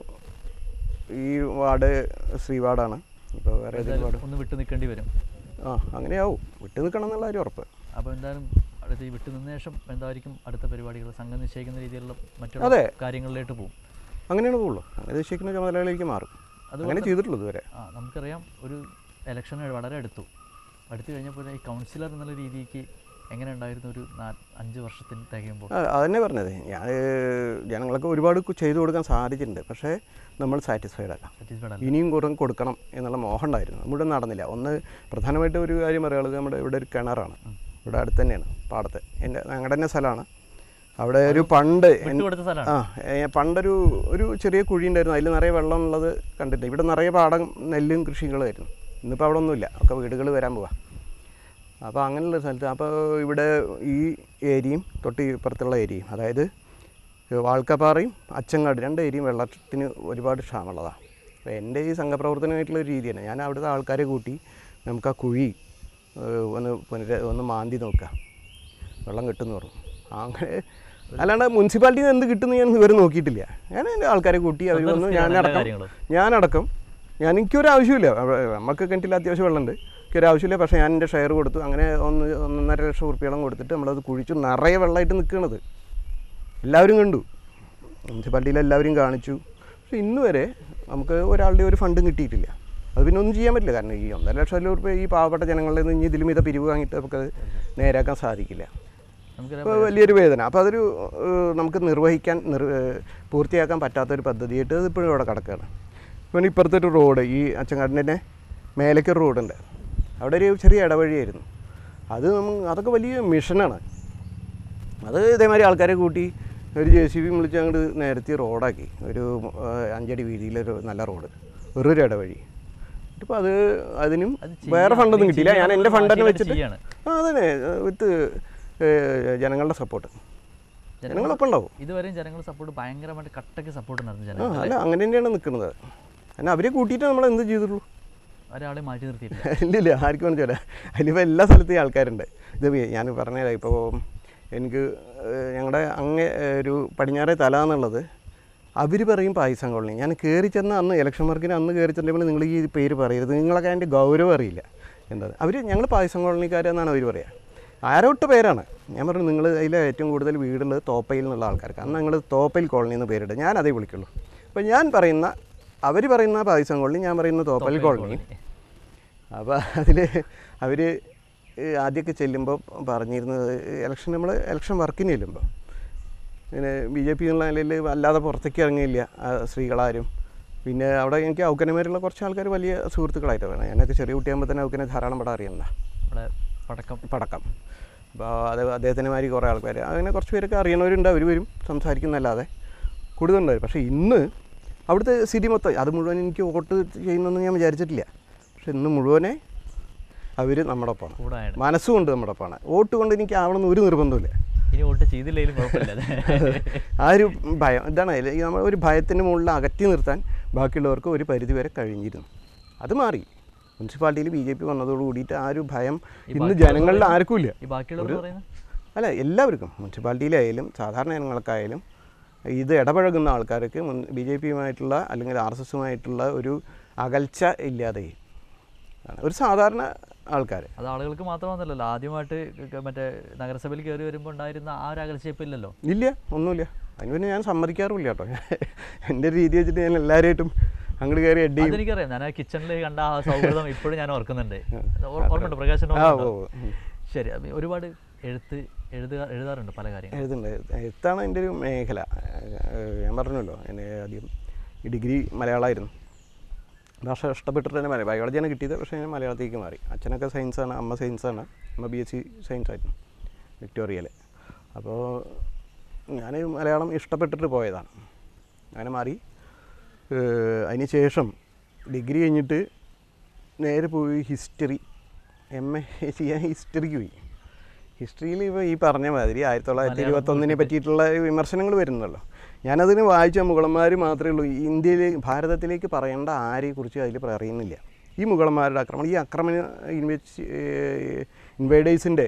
ഈ വാർഡ് ശ്രീ വാർഡാണ് ഇപ്പോൾ വേറെ ഏതെങ്കിലും വാർഡ് ഒന്ന് വിട്ടു നിൽക്കേണ്ടി വരും ആ അങ്ങനെയാവും വിട്ടു നിൽക്കണം എന്നുള്ള കാര്യം ഉറപ്പ് അപ്പോൾ എന്തായാലും അടുത്ത ഈ വിട്ടു നിന്ന ശേഷം എന്തായിരിക്കും അടുത്ത പരിപാടികൾ സംഘം നിശ്ചയിക്കുന്ന രീതിയിലുള്ള മറ്റുള്ള അതെ. കാര്യങ്ങളിലേക്ക് പോകും അങ്ങനെയാണ് പോകുള്ളൂ അങ്ങനെ നിശ്ചയിക്കുന്ന ചുമതലകളിലേക്ക് മാറും അങ്ങനെ ചെയ്തിട്ടുള്ളൂ ഇതുവരെ ആ നമുക്കറിയാം ഒരു ഇലക്ഷൻ വളരെ അടുത്തു അടുത്ത് കഴിഞ്ഞപ്പോൾ ഈ കൗൺസിലർ എന്നുള്ള രീതിക്ക് എങ്ങനെ ഉണ്ടായിരുന്നു ഒരു നാ- അഞ്ച് വർഷത്തിന് തികയുമ്പോൾ ആ, അതന്നെ പറഞ്ഞത് ഞാൻ ജനങ്ങൾക്ക് ഒരുപാട് കു- ചെയ്തു കൊടുക്കാൻ സാധിച്ചിട്ടുണ്ട് പക്ഷേ നമ്മൾ സാറ്റിസ്ഫൈഡ് അല്ല സാറ്റിസ്ഫൈഡ് അല്ല ഇനിയും കുറേ കൊടുക്കണം എന്നുള്ള മോഹം ഉണ്ടായിരുന്നു മുഴുവൻ നടന്നില്ല ഒന്ന് പ്രധാനമായിട്ട് ഒരു കാര്യം പറയുള്ളത് നമ്മുടെ ഇവിടെ ഒരു കിണറാണ് ഇവിടെ അടുത്ത് തന്നെയാണ് പാടത്ത് എൻ്റെ ഞങ്ങളുടെ തന്നെ സ്ഥലമാണ് അവിടെ ഒരു പണ്ട് എൻ- വിട്ടുകൊടുത്ത സ്ഥലമാണ് ആ ഏ, പണ്ടൊരു ഒരു ചെറിയ കുഴി ഉണ്ടായിരുന്നു അതിൽ നിറയെ വെള്ളം ഉള്ളത് കണ്ടിട്ട് ഇവിടെ നിറയെ പാടം നെല്ലും കൃഷികളായിരുന്നു ഇന്നിപ്പോൾ അവിടെ ഒന്നുമില്ല ഒക്കെ വീടുകൾ വരാൻ പോവാ അപ്പോൾ അങ്ങനെയുള്ള സ്ഥലത്ത് അപ്പോൾ ഇവിടെ ഈ ഏരിയയും തൊട്ട് ഇപ്പുറത്തുള്ള ഏരിയയും അതായത് വാൾക്കപ്പാറയും അച്ചങ്ങാട് രണ്ട് ഏരിയയും വെള്ളത്തിന് ഒരുപാട് ക്ഷാമമുള്ളതാണ് അപ്പോൾ എൻ്റെ ഈ സംഘപ്രവർത്തനമായിട്ടുള്ള ഒരു രീതിയാണ് ഞാൻ അവിടുത്തെ ആൾക്കാരെ കൂട്ടി നമുക്ക് ആ കുഴി ഏഹ്, ഒന്ന് പുനര ഒന്ന് മാന്തി നോക്കുക വെള്ളം കിട്ടുമെന്ന് പറഞ്ഞു അങ്ങനെ അല്ലാണ്ട് മുനിസിപ്പാലിറ്റിയിൽ നിന്ന് എന്ത് കിട്ടുമെന്ന് ഞാൻ ഇതുവരെ നോക്കിയിട്ടില്ല ഞാൻ എൻ്റെ ആൾക്കാരെ കൂട്ടി അവർ സ്വന്തം വന്നു സ്ഥിരമാണ് എല്ലാ ഞാനടക്കം കാര്യങ്ങളും. ഞാനടക്കം ഞാൻ എനിക്കൊരു ആവശ്യമില്ല അവിടെ നമുക്ക് കിണറ്റിൽ അത്യാവശ്യം വെള്ളമുണ്ട് എനിക്കൊരു ആവശ്യമില്ല പക്ഷേ ഞാൻ എൻ്റെ ഷെയർ കൊടുത്തു അങ്ങനെ ഒന്ന് ഒന്നൊന്നര ലക്ഷം ഉറുപ്പിയോളം കൊടുത്തിട്ട് നമ്മളത് കുഴിച്ചു നിറയെ വെള്ളമായിട്ട് നിൽക്കണത് എല്ലാവരും കണ്ടു മുനിസിപ്പാലിറ്റിയിൽ എല്ലാവരും കാണിച്ചു പക്ഷേ ഇന്ന് വരെ നമുക്ക് ഒരാളുടെ ഒരു ഫണ്ടും കിട്ടിയിട്ടില്ല അത് പിന്നെ ഒന്നും ചെയ്യാൻ പറ്റില്ല കാരണം ഈ ഒന്നര ലക്ഷം രൂപ ഈ പാവപ്പെട്ട ജനങ്ങളിൽ നിന്ന് ഇനി ഇതിലും ഇത് പിരിവ് വാങ്ങിയിട്ട് നമുക്കത് നേരാക്കാൻ സാധിക്കില്ല നമുക്കറിയാം അപ്പോൾ വലിയൊരു വേദന അപ്പോൾ അതൊരു ഏഹ്, നമുക്ക് നിർവഹിക്കാൻ നിർ ഏഹ്, പൂർത്തിയാക്കാൻ പറ്റാത്തൊരു പദ്ധതിയായിട്ട് അത് ഇപ്പോഴും ഇവിടെ കിടക്കുകയാണ് പിന്നെ ഇപ്പുറത്തെ ഒരു റോഡ് ഈ അച്ചങ്കാട്ടിൻ്റെ മേലേക്ക് ഒരു റോഡുണ്ട് അവിടെ ഒരു ചെറിയ ഇടവഴിയായിരുന്നു അത് നമ്മ അതൊക്കെ വലിയ മിഷനാണ് അത് ഇതേമാതിരി ആൾക്കാരെ കൂട്ടി ഒരു ജെ സി ബി വിളിച്ച് അങ്ങോട്ട് നേരത്തെ റോഡാക്കി ഒരു ഏഹ്, അഞ്ചടി വീതിയിലൊരു നല്ല റോഡ് വെറൊരു ഇടവഴി ഇപ്പോൾ അത് അതിനും അത് വേറെ ചെയ്യാൻ- ഫണ്ടൊന്നും കിട്ടിയില്ല ഞാൻ എൻ്റെ ചെയ്യാൻ ഫണ്ട് തന്നെ വാശിയായിട്ട് വെച്ചിട്ട് ചെയ്യാണ്. ആ അതന്നെ വിത്ത് ജനങ്ങളുടെ സപ്പോർട്ട് ജനങ്ങളൊപ്പം ഉണ്ടാവും ഇതുവരെയും ജനങ്ങൾ സപ്പോർട്ട് ഭയങ്കരമായിട്ട് കട്ടയ്ക്ക് സപ്പോർട്ട് നടന്നു ആ ജനങ്ങൾ അല്ല അങ്ങനെ തന്നെയാണ് നിൽക്കുന്നത് കാരണം അവരെ കൂട്ടിയിട്ട് നമ്മൾ എന്ത് ചെയ്തിട്ടുള്ളൂ ഒരാളെ മാറ്റി നിർത്തിയിട്ടില്ല ഇല്ല ഇല്ല ആർക്കും മനസ്സില അതിലിപ്പോൾ എല്ലാ സ്ഥലത്തെയും ആൾക്കാരുണ്ട് ഇത് വി- ഞാൻ പറഞ്ഞുതരാം ഇപ്പോൾ എനിക്ക് ഞങ്ങളുടെ അങ്ങേ ഏഹ്, ഒരു പടിഞ്ഞാറേ തല എന്നുള്ളത് അവർ പറയും പായസം കോളനി ഞാൻ കയറി ചെന്ന അന്ന് ഇലക്ഷൻ മാർക്കിന് അന്ന് കയറി ചെന്നപ്പോൾ നിങ്ങൾ ഈ പേര് പറയരുത് നിങ്ങളൊക്കെ അതിൻ്റെ ഗൗരവം അറിയില്ല എന്താണ് അവർ ഞങ്ങൾ പായസം കോളനിക്കാരെന്നാണ് അവർ പറയുക ആരോട്ട് പേരാണ് ഞാൻ പറഞ്ഞു നിങ്ങൾ അതിൽ ഏറ്റവും കൂടുതൽ വീടുള്ളത് തോപ്പയിൽ നിന്നുള്ള ആൾക്കാർക്ക് അന്ന് ഞങ്ങൾ തോപ്പയിൽ കോളനി എന്ന് പേരിട്ട് ഞാൻ അതേ വിളിക്കുള്ളൂ അപ്പോൾ ഞാൻ പറയുന്ന അവർ പറയുന്ന പായസം കോളനി ഞാൻ പറയുന്ന തോപ്പയിൽ കോളനി അപ്പോൾ അതിൽ അവർ ആദ്യമൊക്കെ ചെല്ലുമ്പോൾ പറഞ്ഞിരുന്നത് ഇലക്ഷൻ നമ്മൾ ഇലക്ഷൻ വർക്കിന് ചെല്ലുമ്പോൾ പിന്നെ ബി ജെ പി എന്നുള്ള നിലയിൽ അല്ലാതെ പുറത്തേക്ക് ഇറങ്ങിയില്ല ആ സ്ത്രീകളാരും പിന്നെ അവിടെ എനിക്ക് ഔക്കനമാരുള്ള കുറച്ച് ആൾക്കാർ വലിയ സുഹൃത്തുക്കളായിട്ട് വേണം ഞാനൊക്കെ ചെറിയ കുട്ടിയാകുമ്പോൾ തന്നെ ഔക്കനെ ധാരാളം പടം അറിയണ്ട നമ്മുടെ പടക്കം പടക്കം അപ്പോൾ അത് അദ്ദേഹത്തിനെ മാതിരി കുറേ ആൾക്കാർ അങ്ങനെ കുറച്ച് പേരൊക്കെ അറിയണവരുണ്ട് അവർ വരും സംസാരിക്കുന്നല്ലാതെ കൂടുതലുണ്ടായിരുന്നു പക്ഷേ ഇന്ന് അവിടുത്തെ സ്ഥിതി മൊത്തം അത് മുഴുവൻ എനിക്ക് വോട്ട് ചെയ്യുന്നതെന്ന് ഞാൻ വിചാരിച്ചിട്ടില്ല പക്ഷെ ഇന്ന് മുഴുവനെ അവർ നമ്മുടെ ഒപ്പമാണ് കൂടായാണ് മനസ്സുകൊണ്ട് നമ്മുടെ ഒപ്പമാണ് വോട്ട് കൊണ്ട് എനിക്ക് ആവണമെന്ന് ഒരു നിർബന്ധമില്ല ഇനി വോട്ട് ചെയ്തില്ലെങ്കിലും കുഴപ്പമില്ല ആ ഒരു ഭയം ഇതാണ് ഈ നമ്മൾ ഒരു ഭയത്തിൻ്റെ മുകളിൽ അകറ്റി നിർത്താൻ ബാക്കിയുള്ളവർക്ക് ഒരു പരിധി വരെ കഴിഞ്ഞിരുന്നു അത് മാറി മുനിസിപ്പാലിറ്റിയിൽ ബി ജെ പി വന്നതോട് കൂടിയിട്ട് ആ ഒരു ഭയം ഇന്ന് ജനങ്ങളിൽ ആർക്കും ഇല്ല ഈ ബാക്കിയുള്ളവർ പറയുന്നത് അല്ല എല്ലാവർക്കും മുനിസിപ്പാലിറ്റിയിലായാലും സാധാരണ ജനങ്ങൾക്കായാലും ഇത് ഇടപഴകുന്ന ആൾക്കാർക്ക് ബി ജെ പിയുമായിട്ടുള്ള അല്ലെങ്കിൽ ആർ എസ് എസുമായിട്ടുള്ള ഒരു അകൽച്ച ഇല്ലാതെ ഒരു സാധാരണ ആൾക്കാർ അത് ആളുകൾക്ക് മാത്രമൊന്നുമല്ലല്ലോ ആദ്യമായിട്ട് ക- മറ്റേ നഗരസഭയിൽ കയറി വരുമ്പോൾ ഉണ്ടായിരുന്ന ആ ഒരു അകൽച്ചയിപ്പം ഇല്ലല്ലോ ഇല്ല ഒന്നുമില്ല അതിന് പിന്നെ ഞാൻ സമ്മതിക്കാറുമില്ല കേട്ടോ എൻ്റെ രീതി വെച്ചിട്ട് ഞാൻ എല്ലാവരായിട്ടും അങ്ങോട്ട് കയറി എഡ് ചെയ്യും അതെനിക്കറിയാം ഞാൻ ആ കിച്ചണിൽ കണ്ട ആ സൗഹൃദം ഇപ്പോഴും ഞാൻ ഓർക്കുന്നുണ്ട് അത് ഓർ- ഓർമ്മയുണ്ട് പ്രകാശൻ ആ ഓ ഓ. ഉം. ശരി അപ്പൊ ഒരുപാട് എഴുത്ത് എഴുതുക എഴുതാറുണ്ട് പല കാര്യങ്ങൾ എഴുതുന്നുണ്ട് എഴുത്താണ് എൻ്റെ ഒരു മേഖല ഏഹ് ഞാൻ പറഞ്ഞല്ലോ എന്നെ ആദ്യം ഈ ഡിഗ്രി മലയാളമായിരുന്നു ഭാഷ ഇഷ്ടപ്പെട്ടിട്ട് തന്നെ മലയാളം ബയോളജിയാണ് കിട്ടിയത് പക്ഷേ ഞാൻ മലയാളത്തേക്ക് മാറി അച്ഛനൊക്കെ സയൻസാണ് അമ്മ സയൻസാണ് അമ്മ ബി എസ് സി സയൻസ് ആയിരുന്നു വിക്ടോറിയയിൽ അപ്പോൾ ഞാൻ മലയാളം ഇഷ്ടപ്പെട്ടിട്ട് പോയതാണ് അങ്ങനെ മാറി ഏഹ് അതിന് ശേഷം ഡിഗ്രി കഴിഞ്ഞിട്ട് നേരെ പോയി ഹിസ്റ്ററി എം എ ചെയ്യാൻ ഹിസ്റ്ററിക്ക് പോയി ഹിസ്റ്ററിയിൽ ഇപ്പോൾ ഈ പറഞ്ഞ മാതിരി ആയിരത്തി തൊള്ളായിരത്തി ഇരുപത്തൊന്നിനെ പറ്റിയിട്ടുള്ള വിമർശനങ്ങൾ വരുന്നല്ലോ ഞാനതിന് വായിച്ച മുഗളന്മാർ മാത്രമേ ഉള്ളൂ ഇന്ത്യയിൽ ഭാരതത്തിലേക്ക് പറയേണ്ട ആരെക്കുറിച്ച് അതിൽ പറയുന്നില്ല ഈ മുഗളന്മാരുടെ ആക്രമണം ഈ ആക്രമണ ഇൻവെച്ച് ഇൻവേഡേഴ്സിൻ്റെ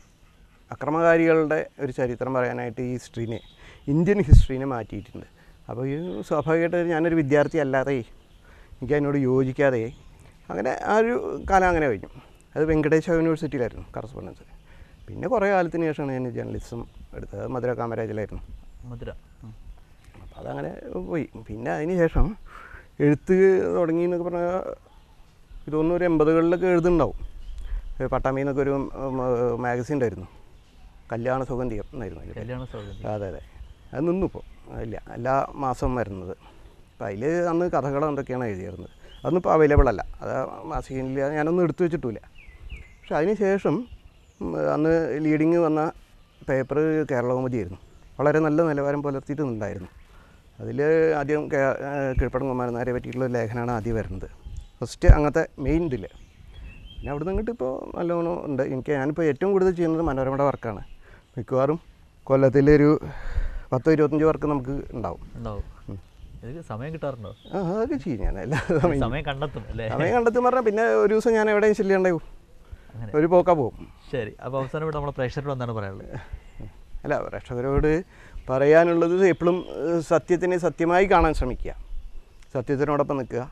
അക്രമകാരികളുടെ ഒരു ചരിത്രം പറയാനായിട്ട് ഈ ഹിസ്റ്ററിനെ ഇന്ത്യൻ ഹിസ്റ്ററിനെ മാറ്റിയിട്ടുണ്ട് അപ്പോൾ ഈ സ്വാഭാവികമായിട്ട് ഞാനൊരു വിദ്യാർത്ഥി അല്ലാതെ എനിക്ക് അതിനോട് യോജിക്കാതെ അങ്ങനെ ആ ഒരു കാലം അങ്ങനെ കഴിഞ്ഞു അത് വെങ്കടേശ യൂണിവേഴ്സിറ്റിയിലായിരുന്നു കറസ്പോണ്ടൻസ് പിന്നെ കുറേ കാലത്തിന് ശേഷമാണ് ഞാൻ ജേർണലിസം എടുത്തത് അത് മധുര കാമരാജിലായിരുന്നു മധുര ഉം. അപ്പോൾ അതങ്ങനെ പോയി പിന്നെ അതിന് ശേഷം എഴുത്ത് തുടങ്ങി എന്നൊക്കെ പറഞ്ഞാൽ ഇതൊന്നും ഒരു എൺപതുകളിലൊക്കെ എഴുതുന്നുണ്ടാവും ഏ, പട്ടാമ്പി എന്നൊക്കെ ഒരു മാഗസിൻ ഉണ്ടായിരുന്നു കല്യാണ സുഗന്ധികം എന്നായിരുന്നു അതിൽ കല്യാണ സൗകര്യം അതെ അതെ അത് നിന്നു ഇപ്പോൾ ഇല്ല എല്ലാ മാസവും വരുന്നത് അപ്പോൾ അതിൽ അന്ന് കഥകൾ എന്തൊക്കെയാണ് എഴുതിയിരുന്നത് അതൊന്നും ഇപ്പോൾ അവൈലബിൾ അല്ല അത് മാസികയിൽ ഞാനൊന്നും എടുത്തു വെച്ചിട്ടില്ല പക്ഷെ അതിന് ശേഷം ഉം, അന്ന് ലീഡിങ് വന്ന പേപ്പർ കേരളകൗമുദിയായിരുന്നു വളരെ നല്ല നിലവാരം പുലർത്തിയിട്ടുണ്ടായിരുന്നു അതിൽ ആദ്യം കേ കീഴ്പ്പടം കുമാരനാരെ പറ്റിയിട്ടുള്ള ഒരു ലേഖനമാണ് ആദ്യം വരുന്നത് ഫസ്റ്റ് അങ്ങനത്തെ മെയിൻ ഇതിൽ പിന്നെ അവിടെ നിന്ന് ഇങ്ങോട്ട് ഇപ്പോൾ നല്ലോണം ഉണ്ട് എനിക്ക് ഞാനിപ്പോൾ ഏറ്റവും കൂടുതൽ ചെയ്യുന്നത് മനോരമയുടെ വർക്കാണ് മിക്കവാറും കൊല്ലത്തിലൊരു പത്തോ ഇരുപത്തഞ്ച് വർക്ക് നമുക്ക് ഉണ്ടാവും ഉണ്ടാവും ഇത് സമയം കിട്ടാറുണ്ടോ ആ അതൊക്കെ ചെയ്യും ഞാൻ എല്ലാ സമയം സമയം കണ്ടെത്തും അല്ലേ സമയം കണ്ടെത്തി പറഞ്ഞാൽ പിന്നെ ഒരു ദിവസം ഞാൻ എവിടെയും ശല്യമുണ്ടാവും അങ്ങനെ ഒരു പോക്കാ പോകും ശരി അപ്പോൾ അവസാനമായിട്ട് നമ്മുടെ പ്രേക്ഷകരോട് എന്താണ് പറയാനുള്ളത് അല്ല പ്രേക്ഷകരോട് പറയാനുള്ളത് എപ്പോഴും സത്യത്തിനെ സത്യമായി കാണാൻ ശ്രമിക്കുക സത്യത്തിനോടൊപ്പം നിൽക്കുക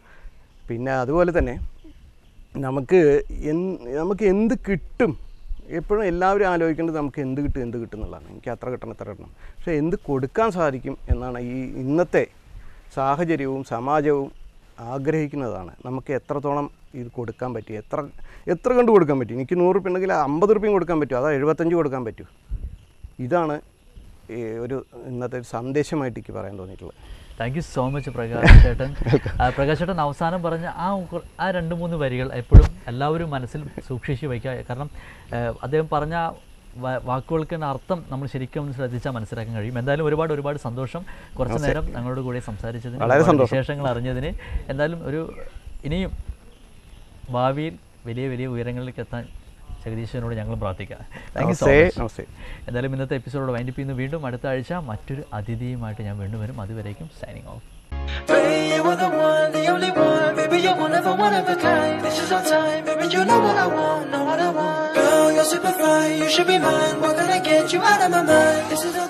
പിന്നെ അതുപോലെ തന്നെ നമുക്ക് എൻ നമുക്ക് എന്ത് കിട്ടും എപ്പോഴും എല്ലാവരും ആലോചിക്കേണ്ടത് നമുക്ക് എന്ത് കിട്ടും എന്ത് കിട്ടും എന്നുള്ളതാണ് എനിക്ക് അത്ര കിട്ടണം ഇത്ര കിട്ടണം പക്ഷേ എന്ത് കൊടുക്കാൻ സാധിക്കും എന്നാണ് ഈ ഇന്നത്തെ സാഹചര്യവും സമാജവും ആഗ്രഹിക്കുന്നതാണ് നമുക്ക് എത്രത്തോളം ഇത് കൊടുക്കാൻ പറ്റും എത്ര എത്ര കണ്ട് കൊടുക്കാൻ പറ്റും എനിക്ക് നൂറ് റുപ്യ ഉണ്ടെങ്കിൽ അമ്പത് റുപ്യയും കൊടുക്കാൻ പറ്റും അതോ എഴുപത്തഞ്ച് കൊടുക്കാൻ പറ്റും ഇതാണ് ഈ ഒരു ഇന്നത്തെ ഒരു സന്ദേശമായിട്ട് എനിക്ക് പറയാൻ തോന്നിയിട്ടുള്ളത് thank you so much Prakash ചേട്ടൻ ആ, പ്രകാശ് ചേട്ടൻ അവസാനം പറഞ്ഞ ആ ഉ- ആ രണ്ട് മൂന്ന് വരികൾ എപ്പോഴും എല്ലാവരും മനസ്സിൽ സൂക്ഷിച്ച് വയ്ക്കുക കാരണം ആ, അദ്ദേഹം പറഞ്ഞ വ- വാക്കുകൾക്ക് തന്നെ അർത്ഥം നമ്മൾ ശരിക്കും ഒന്ന് ശ്രദ്ധിച്ചാൽ മനസ്സിലാക്കാൻ കഴിയും എന്തായാലും ഒരുപാട് ഒരുപാട് സന്തോഷം കുറച്ച് നേരം ഞങ്ങളോട് കൂടി സംസാരിച്ചതിന് വളരെ ഒരുപാട് സന്തോഷം. വിശേഷങ്ങൾ അറിഞ്ഞതിന് എന്തായാലും ഒരു ഇനിയും ഭാവിയിൽ വലിയ വലിയ ഉയരങ്ങളിലേക്ക് എത്താൻ ജഗദീശനോട് ഞങ്ങൾ പ്രാർത്ഥിക്കാം താങ്ക് യു സോ നമസ്തേ മച്ച് നമസ്തേ എന്തായാലും ഇന്നത്തെ എപ്പിസോഡ് വൈൻഡപ്പ് ചെയ്യുന്നു വീണ്ടും അടുത്ത ആഴ്ച മറ്റൊരു അതിഥിയുമായിട്ട് ഞാൻ വീണ്ടും വരും അതുവരേക്കും signing off Baby, you are the one, the only one. Baby, you're one of a one of a kind. This is our time, baby. You know what I want, know what I want. Girl, you're super fine, you should be mine. What can I get you out of my mind? This is our